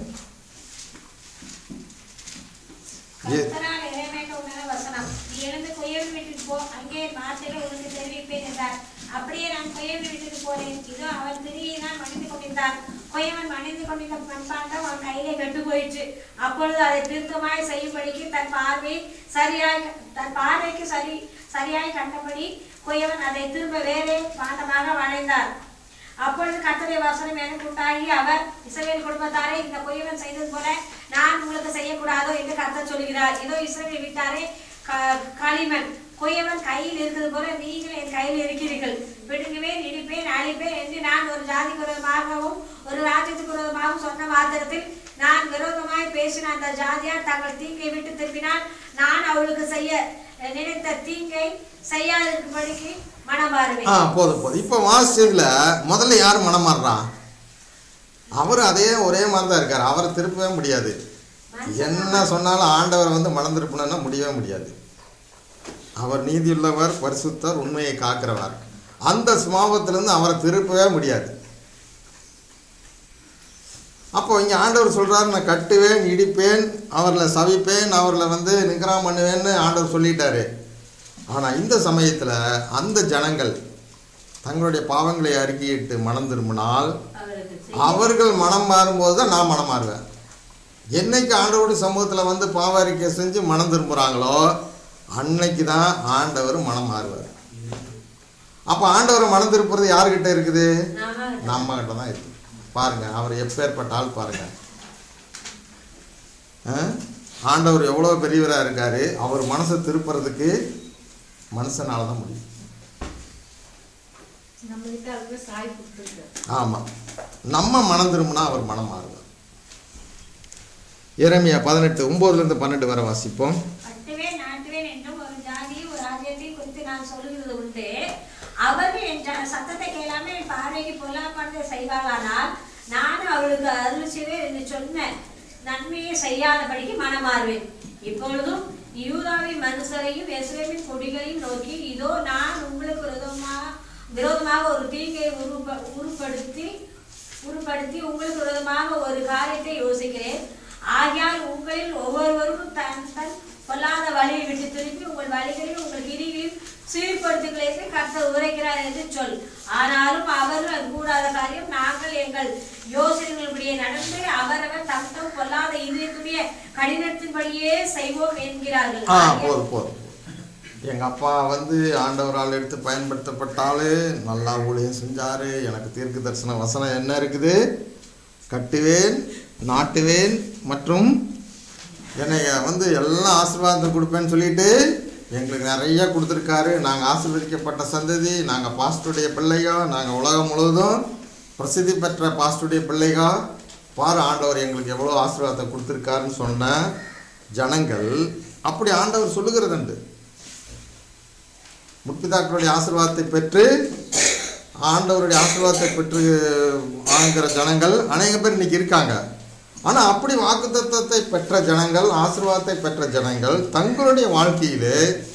ஏ- கர்த்தரால் இறைமைக்கு உண்டான வசனம் நீ எழுந்து குயவன் வீட்டுக்கு போ அங்கே வார்த்தைகளை உனக்கு தெரிவிப்பேன் என்றார் அப்படியே நான் குயவன் வீட்டுக்கு போனேன் இதோ அவன் திரியினால் மணிந்து கொண்டிருந்தான் குயவன் மணிந்து கொண்டிருந்த மண்பாண்டம் அவன் கையிலே கெட்டு போயிற்று அப்பொழுது அதை திருத்தமாய் செய்யும்படிக்கு தன் பார்வை சரியாய் தன் பார்வைக்கு சரி சரியாய் கண்டபடி குயவன் அதை திரும்ப வேறே பாண்டமாக வளைந்தார் அப்பொழுது கர்த்தருடைய வசனம் எனக்கு உண்டாகி அவர் இஸ்ரவேல் குடும்பத்தாரே இந்த பொய்யவன் செய்தது போல நான் உங்களுக்கு செய்யக்கூடாதோ என்று கர்த்தர் சொல்கிறார் இதோ இஸ்ரவேல் விட்டாரே க- களிமண் கொய்யவன் கையில் இருக்கிறது போல நீங்கள் என் கையில் இருக்கிறீர்கள் பிடுங்குவேன் இடிப்பேன் அழிப்பேன் என்று நான் ஒரு ஜாதிக்கு விரோதமாகவும் ஒரு ராஜ்யத்துக்கு விரோதமாகவும் சொன்ன மாத்திரத்தில் நான் விரோதமாய் பேசின அந்த ஜாதியார் தங்கள் தீங்கை விட்டு திரும்பினால் நான் அவளுக்கு செய்ய நினைத்த தீங்கை செய்யாதிருக்கும்படிக்கு மனம் ஆ போதும் போதும் இப்போ வாசிச்சதுல முதல்ல யார் மனம் மாறுறான் அவர் அதே ஒரே மாதிரி தான் இருக்கார் அவரை திருப்பவே முடியாது என்ன சொன்னாலும் ஆண்டவர் வந்து மனம் திருப்பணும்னா முடியவே முடியாது அவர் நீதியுள்ளவர் பரிசுத்தர் உண்மையை காக்கிறவர் அந்த சுபாவத்திலிருந்து அவரை திருப்பவே முடியாது அப்போ இங்கே ஆண்டவர் சொல்றாரு நான் கட்டுவேன் இடிப்பேன் அவர்களை சவிப்பேன் அவர்களை வந்து நிகராம் பண்ணுவேன்னு ஆண்டவர் சொல்லிட்டாரு ஆனால் இந்த சமயத்தில் அந்த ஜனங்கள் தங்களுடைய பாவங்களை அறிக்கையிட்டு மனம் திரும்பினால் அவருக்கு அவர்கள் மனம் மாறும்போது தான் நான் மனம் மாறுவேன் என்னைக்கு ஆண்டவருடைய சமூகத்தில் வந்து பாவாரிக்கை செஞ்சு மனம் திரும்புகிறாங்களோ அன்னைக்கு தான் ஆண்டவர் மனம் மாறுவார் அப்போ ஆண்டவரை மனம் திருப்புறது யாருக்கிட்ட இருக்குது நாம நம்ம கிட்ட தான் இருக்கு பாருங்க அவர் எப்பேற்பட்ட ஆள் பாருங்க ஆ? ஆண்டவர் எவ்வளோ பெரியவராக இருக்காரு அவர் மனசை திருப்புறதுக்கு மனுஷனால தான் முடியும் நம்ம கிட்ட அதுக்கு சாய் கொடுத்துருக்காரு ஆமாம் நம்ம மனம் திரும்பினா அவர் மனம் மாறுவார் இறைமையா பதினெட்டு ஒம்போதுலேருந்து பன்னெண்டு வரை வாசிப்போம் கட்டுவேன் நாட்டுவேன் என்றும் ஒரு ஜாதி ஒரு ராஜ்யத்தை குறித்து நான் சொல்லுகிறது உண்டு அவர்கள் என் ஜ- சத்தத்தை கேளாமல் என் பார்வைக்கு பொல்லாப்பானதை செய்வார்களானால் நானும் அவளுக்கு அருள் செய்வேன் என்று சொன்ன நன்மையை செய்யாதபடிக்கு மனமாறுவேன் இப்பொழுதும் யூதாவின் மனுஷரையும் எஸ்ரேமின் கொடிகளையும் நோக்கி இதோ நான் உங்களுக்கு விரோதமாக விரோதமாக ஒரு தீங்கை உருப்ப உருப்படுத்தி உருப்படுத்தி உங்களுக்கு விரோதமாக ஒரு காரியத்தை யோசிக்கிறேன் ஆகையால் உங்களில் ஒவ்வொருவரும் தன் தன் பொல்லாத வழியை விட்டு திரும்பி உங்கள் வழிகளையும் உங்கள் கிரிகளையும் சீர்படுத்துங்கள் என்று கர்த்தர் உரைக்கிறார் என்று சொல் ஆனாலும் அவர்கள் அது கூடாத காரியம் நாங்கள் எங்கள் யோசனைகளின்படியே நடந்து அவரவர் தம் தம் பொல்லாத இதயத்துடைய கடினத்தின்படியே செய்வோம் என்கிறார்கள் ஆ ஆகையால் போதும் போதும் எங்கள் அப்பா வந்து ஆண்டவரால் எடுத்து பயன்படுத்தப்பட்டாலே நல்லா ஊழியம் செஞ்சார் எனக்கு தீர்க்க தரிசன வசனம் என்ன இருக்குது கட்டுவேன் நாட்டுவேன் மற்றும் என்னை வந்து எல்லாம் ஆசீர்வாதம் கொடுப்பேன்னு சொல்லிட்டு எங்களுக்கு நிறைய கொடுத்துருக்காரு நாங்கள் ஆசீர்வதிக்கப்பட்ட சந்ததி நாங்கள் பாஸ்டுடைய பிள்ளைகா நாங்கள் உலகம் முழுவதும் பிரசித்தி பெற்ற பாஸ்டுடைய பிள்ளைகா பாரு ஆண்டவர் எங்களுக்கு எவ்வளோ ஆசீர்வாதத்தை கொடுத்துருக்காருன்னு சொன்ன ஜனங்கள் அப்படி ஆண்டவர் சொல்லுகிறதுண்டு முற்பிதாக்களுடைய ஆசீர்வாதத்தை பெற்று ஆண்டவருடைய ஆசீர்வாதத்தை பெற்று வாங்குகிற ஜனங்கள் அநேக பேர் இன்னைக்கு இருக்காங்க ஆனால் அப்படி வாக்குத்தத்தத்தை பெற்ற ஜனங்கள் ஆசீர்வாதத்தை பெற்ற ஜனங்கள் தங்களுடைய வாழ்க்கையிலே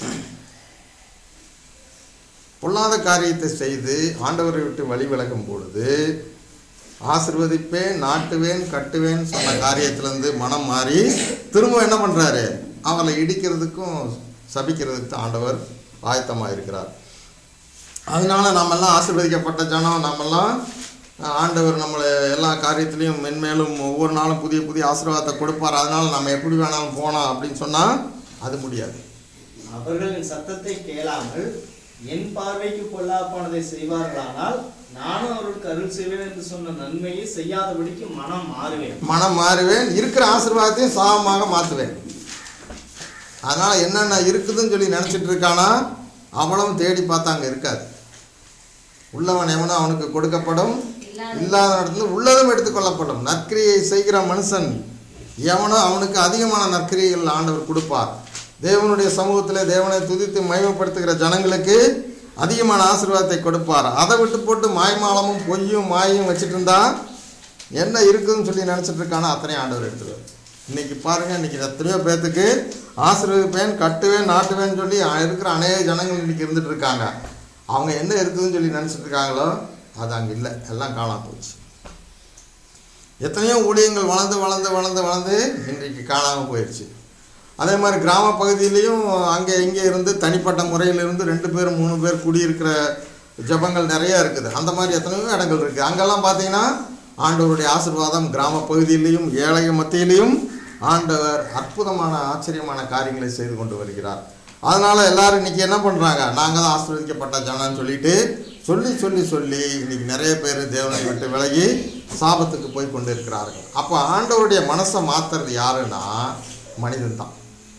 பொல்லாத காரியத்தை செய்து ஆண்டவரை விட்டு வழி விலகும் பொழுது ஆசிர்வதிப்பேன் நாட்டுவேன் கட்டுவேன் சொன்ன காரியத்திலேருந்து மனம் மாறி திரும்ப என்ன பண்ணுறாரு அவளை இடிக்கிறதுக்கும் சபிக்கிறதுக்கு ஆண்டவர் ஆயத்தமாக இருக்கிறார் அதனால நாமெல்லாம் ஆசீர்வதிக்கப்பட்ட ஜனம் நாமெல்லாம் அஹ், ஆண்டவர் நம்மளை எல்லா காரியத்திலையும் மென்மேலும் ஒவ்வொரு நாளும் புதிய புதிய ஆசீர்வாதத்தை கொடுப்பார் அதனால நம்ம எப்படி வேணாலும் போனோம் அப்படின்னு சொன்னால் அது முடியாது அவர்களின் சத்தத்தை கேளாமல் என் பார்வைக்கு பொல்லாப்பானதை செய்வார்களானால் நானும் அவர்களுக்கு அருள் செய்வேன் என்று சொன்ன நன்மையை செய்யாதபடிக்கு மனம் மாறுவேன் மனம் மாறுவேன் இருக்கிற ஆசீர்வாதத்தையும் சாபமாக மாற்றுவேன் அதனால் என்னென்ன இருக்குதுன்னு சொல்லி நினச்சிட்டு இருக்கானா அவ்வளவும் தேடி பார்த்தா அங்கே இருக்காது உள்ளவன் எவனோ அவனுக்கு கொடுக்கப்படும் இல்லாத இடத்துல உள்ளதும் எடுத்துக்கொள்ளப்படும் நற்கிரியை செய்கிற மனுஷன் எவனோ அவனுக்கு அதிகமான நற்கிரியைகள் ஆண்டவர் கொடுப்பார் தேவனுடைய சமூகத்தில் தேவனை துதித்து மகிமைப்படுத்துகிற ஜனங்களுக்கு அதிகமான ஆசீர்வாதத்தை கொடுப்பார் அதை விட்டு போட்டு மாய்மாலமும் பொய்யும் மாயும் வச்சுட்டு இருந்தா என்ன இருக்குதுன்னு சொல்லி நினச்சிட்டு இருக்கானோ அத்தனையும் ஆண்டவர் எடுத்துருவார் இன்னைக்கு பாருங்க இன்னைக்கு எத்தனையோ பேர்த்துக்கு ஆசீர்வதிப்பேன் கட்டுவேன் நாட்டுவேன்னு சொல்லி இருக்கிற அநேக ஜனங்கள் இன்னைக்கு இருந்துட்டு இருக்காங்க அவங்க என்ன இருக்குதுன்னு சொல்லி நினச்சிட்டு இருக்காங்களோ அது அங்கே இல்லை எல்லாம் காணாம போச்சு எத்தனையோ ஊழியங்கள் வளர்ந்து வளர்ந்து வளர்ந்து வளர்ந்து இன்றைக்கு காணாமல் போயிடுச்சு அதே மாதிரி கிராம பகுதியிலையும் அங்கே இங்கே இருந்து தனிப்பட்ட முறையில் இருந்து ரெண்டு பேர் மூணு பேர் குடியிருக்கிற ஜபங்கள் நிறைய இருக்குது அந்த மாதிரி எத்தனையோ இடங்கள் இருக்குது அங்கெல்லாம் பார்த்தீங்கன்னா ஆண்டவருடைய ஆசீர்வாதம் கிராம பகுதியிலையும் ஏழைய மத்தியிலையும் ஆண்டவர் அற்புதமான ஆச்சரியமான காரியங்களை செய்து கொண்டு வருகிறார் அதனால் எல்லாரும் இன்னைக்கு என்ன பண்ணுறாங்க நாங்கள் தான் ஆசீர்வதிக்கப்பட்ட ஜனம்னு சொல்லிட்டு சொல்லி சொல்லி சொல்லி இன்னைக்கு நிறைய பேர் தேவனை விட்டு விலகி சாபத்துக்கு போய் கொண்டு இருக்கிறார்கள் அப்போ ஆண்டவருடைய மனசை மாத்துறது யாருன்னா மனிதன் தான்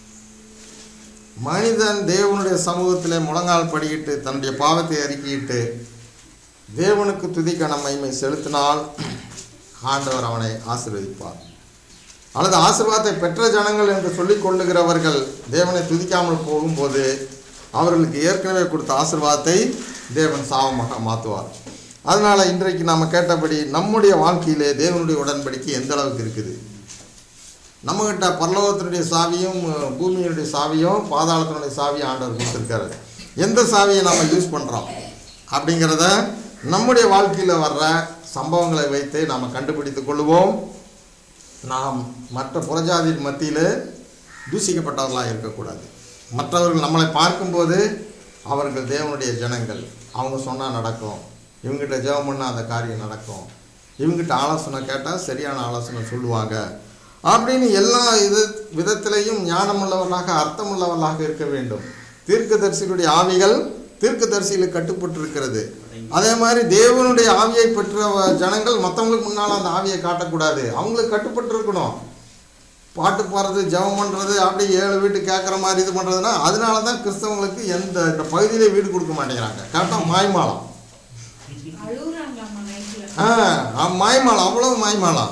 மனிதன் தேவனுடைய சமூகத்தில் முழங்கால் படியிட்டு தன்னுடைய பாவத்தை அறிக்கையிட்டு தேவனுக்கு துதிக்கண மகிமை செலுத்தினால் ஆண்டவர் அவனை ஆசீர்வதிப்பார் அல்லது ஆசீர்வாதத்தை பெற்ற ஜனங்கள் என்று சொல்லிக் கொள்ளுகிறவர்கள் தேவனை துதிக்காமல் போகும்போது அவர்களுக்கு ஏற்கனவே கொடுத்த ஆசீர்வாதத்தை தேவன் சாபமாக மாற்றுவார் அதனால் இன்றைக்கு நாம் கேட்டபடி நம்முடைய வாழ்க்கையிலே தேவனுடைய உடன்படிக்கை எந்த அளவுக்கு இருக்குது நம்மகிட்ட பரலோகத்தினுடைய சாவியும் பூமியினுடைய சாவியும் பாதாளத்தினுடைய சாவியும் ஆண்டவர் கொடுத்துருக்காரு எந்த சாவியை நாம் யூஸ் பண்ணுறோம் அப்படிங்கிறத நம்முடைய வாழ்க்கையில் வர்ற சம்பவங்களை வைத்து நாம் கண்டுபிடித்து கொள்வோம் நாம் மற்ற புறஜாதியின் மத்தியில் தூசிக்கப்பட்டவர்களாக இருக்கக்கூடாது மற்றவர்கள் நம்மளை பார்க்கும்போது அவர்கள் தேவனுடைய ஜனங்கள் அவங்க சொன்னால் நடக்கும் இவங்ககிட்ட ஜெபம் பண்ணால் அந்த காரியம் நடக்கும் இவங்ககிட்ட ஆலோசனை கேட்டால் சரியான ஆலோசனை சொல்லுவாங்க அப்படின்னு எல்லா இது விதத்திலையும் ஞானமுள்ளவர்களாக அர்த்தமுள்ளவர்களாக இருக்க வேண்டும் தீர்க்கதரிசிகளுடைய ஆவிகள் தீர்க்கதரிசிகளுக்கு கட்டுப்பட்டு இருக்கிறது அதே மாதிரி தேவனுடைய ஆவியை பெற்ற வ- ஜனங்கள் மற்றவங்களுக்கு முன்னால் அந்த ஆவியை காட்டக்கூடாது அவங்களுக்கு கட்டுப்பட்டு இருக்கணும் பாட்டு பாடுறது ஜெபம் பண்ணுறது அப்படி ஏழு வீட்டு கேட்குற மாதிரி இது பண்ணுறதுனா அதனால தான் கிறிஸ்தவங்களுக்கு எந்த இந்த பகுதியிலே வீடு கொடுக்க மாட்டேங்கிறாங்க கரெக்டாக மாய்மாலம் அழுகுறாங்களாம்மா நைட்ல ஆ மாய்மாலம் அவ்வளோ மாய்மாலம்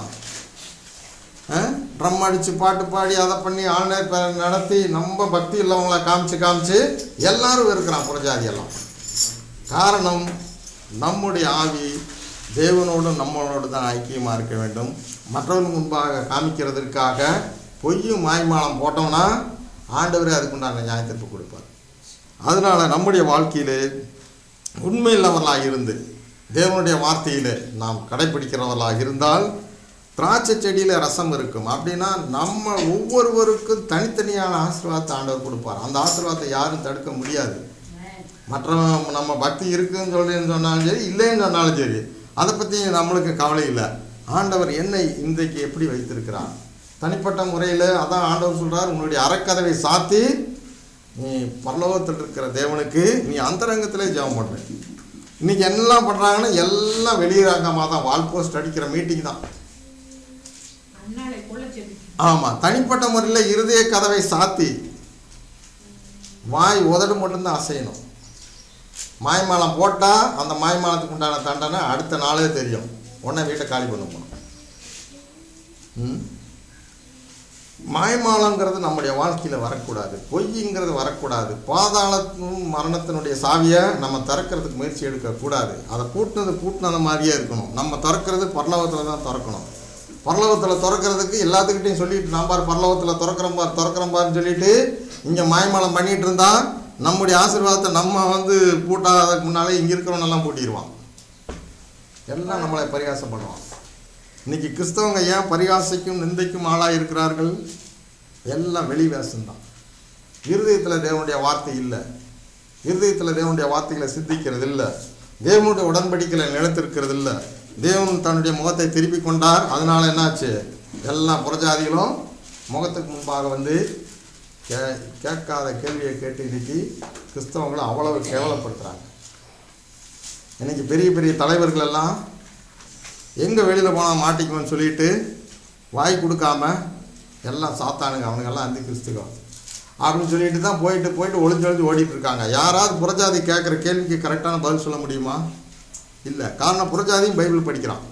ட்ரம் அடித்து பாட்டு பாடி அதை பண்ணி ஆன்லைன் நடத்தி நம்ம பக்தி உள்ளவங்கள காமிச்சு காமிச்சு எல்லாரும் இருக்கிறான் புறஜாதி எல்லாம் காரணம் நம்முடைய ஆவி தேவனோடும் நம்மளோடு தான் ஐக்கியமாக இருக்க வேண்டும் மற்றவர்கள் முன்பாக காமிக்கிறதற்காக பொய்யும் மாய்மாலம் போட்டோம்னா ஆண்டவரே அதுக்குண்டான நியாயத்திற்கு கொடுப்பார் அதனால் நம்முடைய வாழ்க்கையிலே உண்மையுள்ளவர்களாக இருந்து தேவனுடைய வார்த்தையிலே நாம் கடைப்பிடிக்கிறவர்களாக இருந்தால் திராட்சை செடியில் ரசம் இருக்கும் அப்படின்னா நம்ம ஒவ்வொருவருக்கும் தனித்தனியான ஆசீர்வாதத்தை ஆண்டவர் கொடுப்பார் அந்த ஆசீர்வாதத்தை யாரும் தடுக்க முடியாது மற்றவன் நம்ம பக்தி இருக்குன்னு சொல்லி சொன்னாலும் சரி இல்லைன்னு சொன்னாலும் சரி அதை பற்றி நம்மளுக்கு கவலை இல்லை ஆண்டவர் என்னை இன்றைக்கு எப்படி வைத்திருக்கிறார் தனிப்பட்ட முறையில் அதான் ஆண்டவர் சொல்கிறார் உன்னுடைய அறக்கதவை சாத்தி நீ பரலோகத்தில் இருக்கிற தேவனுக்கு நீ அந்தரங்கத்திலே ஜெபம் பண்ணு இன்னைக்கு எல்லாம் பண்ணுறாங்கன்னா எல்லாம் வெளியிறாங்கமாக தான் வால் போஸ்ட் அடிக்கிற மீட்டிங் தான் அண்ணாளை போல ஜெபிக்கும் ஆமாம் தனிப்பட்ட முறையில் இருதய கதவை சாத்தி வாய் உதடு மட்டும்தான் அசையணும் மாய்மாலம் போட்டால் அந்த மாய்மாலத்துக்கு உண்டான தண்டனை அடுத்த நாளே தெரியும் உடனே வீட்டை காலி பண்ண போகணும் ம் மாய்மாலங்கிறது நம்முடைய வாழ்க்கையில் வரக்கூடாது பொய்ங்கிறது வரக்கூடாது பாதாளத்தும் மரணத்தினுடைய சாவியை நம்ம திறக்கிறதுக்கு முயற்சி எடுக்கக்கூடாது அதை பூட்டினது பூட்டினது மாதிரியே இருக்கணும் நம்ம திறக்கிறது பரலோகத்தில் தான் திறக்கணும் பரலோகத்தில் திறக்கிறதுக்கு எல்லாத்துக்கிட்டையும் சொல்லிட்டு நான் பார் பரலோகத்தில் திறக்கிறோம் பார் திறக்கிறோம் பாருன்னு சொல்லிட்டு இங்கே மாய்மாலம் பண்ணிட்டு இருந்தா நம்முடைய ஆசீர்வாதத்தை நம்ம வந்து பூட்டாததுக்கு முன்னாலே இங்கே இருக்கிறவனெல்லாம் பூட்டிடுவான் எல்லாம் நம்மளை பரிகாசம் பண்ணுவான் இன்னைக்கு கிறிஸ்தவங்க ஏன் பரிகாசிக்கும் நிந்தைக்கும் ஆளாக இருக்கிறார்கள் எல்லாம் வெளி வேஷம்தான் இருதயத்தில் தேவனுடைய வார்த்தை இல்லை இருதயத்தில் தேவனுடைய வார்த்தைகளை சிந்திக்கிறது இல்லை தேவனுடைய உடன்படிக்கைகளை நிலைத்திருக்கிறது இல்லை தேவன் தன்னுடைய முகத்தை திருப்பி கொண்டார் அதனால என்னாச்சு எல்லா புறஜாதிகளும் முகத்துக்கு முன்பாக வந்து கே கேட்காத கேள்வியை கேட்டு இன்னைக்கு கிறிஸ்தவங்களை அவ்வளவு கேவலப்படுத்துகிறாங்க இன்னைக்கு பெரிய பெரிய தலைவர்கள் எல்லாம் எங்கே வெளியில் போனால் மாட்டிக்குவோன்னு சொல்லிட்டு வாய் கொடுக்காம எல்லாம் சாத்தானுங்க அவனுங்கெல்லாம் அந்த கிறிஸ்துவம் அப்படின்னு சொல்லிட்டு தான் போயிட்டு போயிட்டு ஒளிஞ்சு ஒளிஞ்சு ஓடிட்டு இருக்காங்க யாராவது புறஜாதி கேட்குற கேள்விக்கு கரெக்டான பதில் சொல்ல முடியுமா இல்லை காரணம் புறஜாதியும் பைபிள் படிக்கிறான்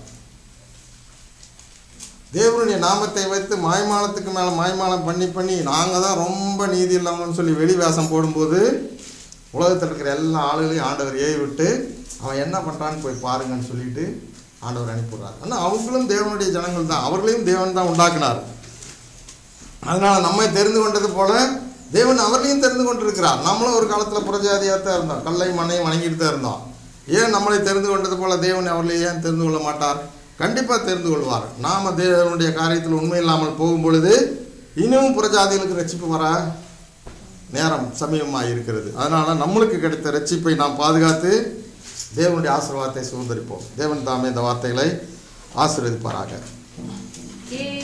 தேவனுடைய நாமத்தை வைத்து மாய்மாலத்துக்கு மேலே மாய்மாலம் பண்ணி பண்ணி நாங்கள் தான் ரொம்ப நீதி இல்லாமல்னு சொல்லி வெளி வேஷம் போடும்போது உலகத்தில் இருக்கிற எல்லா ஆளுகளையும் ஆண்டவர் ஏவி விட்டு அவன் என்ன பண்ணுறான்னு போய் பாருங்கன்னு சொல்லிட்டு ஆண்டவர் அனுப்பிடுறார் ஆனால் அவங்களும் தேவனுடைய ஜனங்கள் தான் அவர்களையும் தேவன் தான் உண்டாக்குனார் அதனால் நம்மை தெரிந்து கொண்டது போல தேவன் அவர்களையும் தெரிந்து கொண்டிருக்கிறார் நம்மளும் ஒரு காலத்தில் புறஜாதியாக தான் இருந்தோம் கல்லை மண்ணையும் வணங்கிட்டு தான் இருந்தோம் ஏன் நம்மளை தெரிந்து கொண்டது போல தேவன் அவர்களை ஏன் தெரிந்து கொள்ள மாட்டார் கண்டிப்பாக தெரிந்து கொள்வார் நாம தேவனுடைய காரியத்தில் உண்மை இல்லாமல் போகும் பொழுது இன்னும் புறஜாதிகளுக்கு ரட்சிப்பு வர நேரம் சமீபமாக இருக்கிறது அதனால் நம்மளுக்கு கிடைத்த ரட்சிப்பை நாம் பாதுகாத்து தேவனுடைய ஆசீர்வாதத்தை சுதந்திரிப்போம் தேவன் தாமே இந்த வார்த்தைகளை ஆசீர்வதிப்பாராக ஏ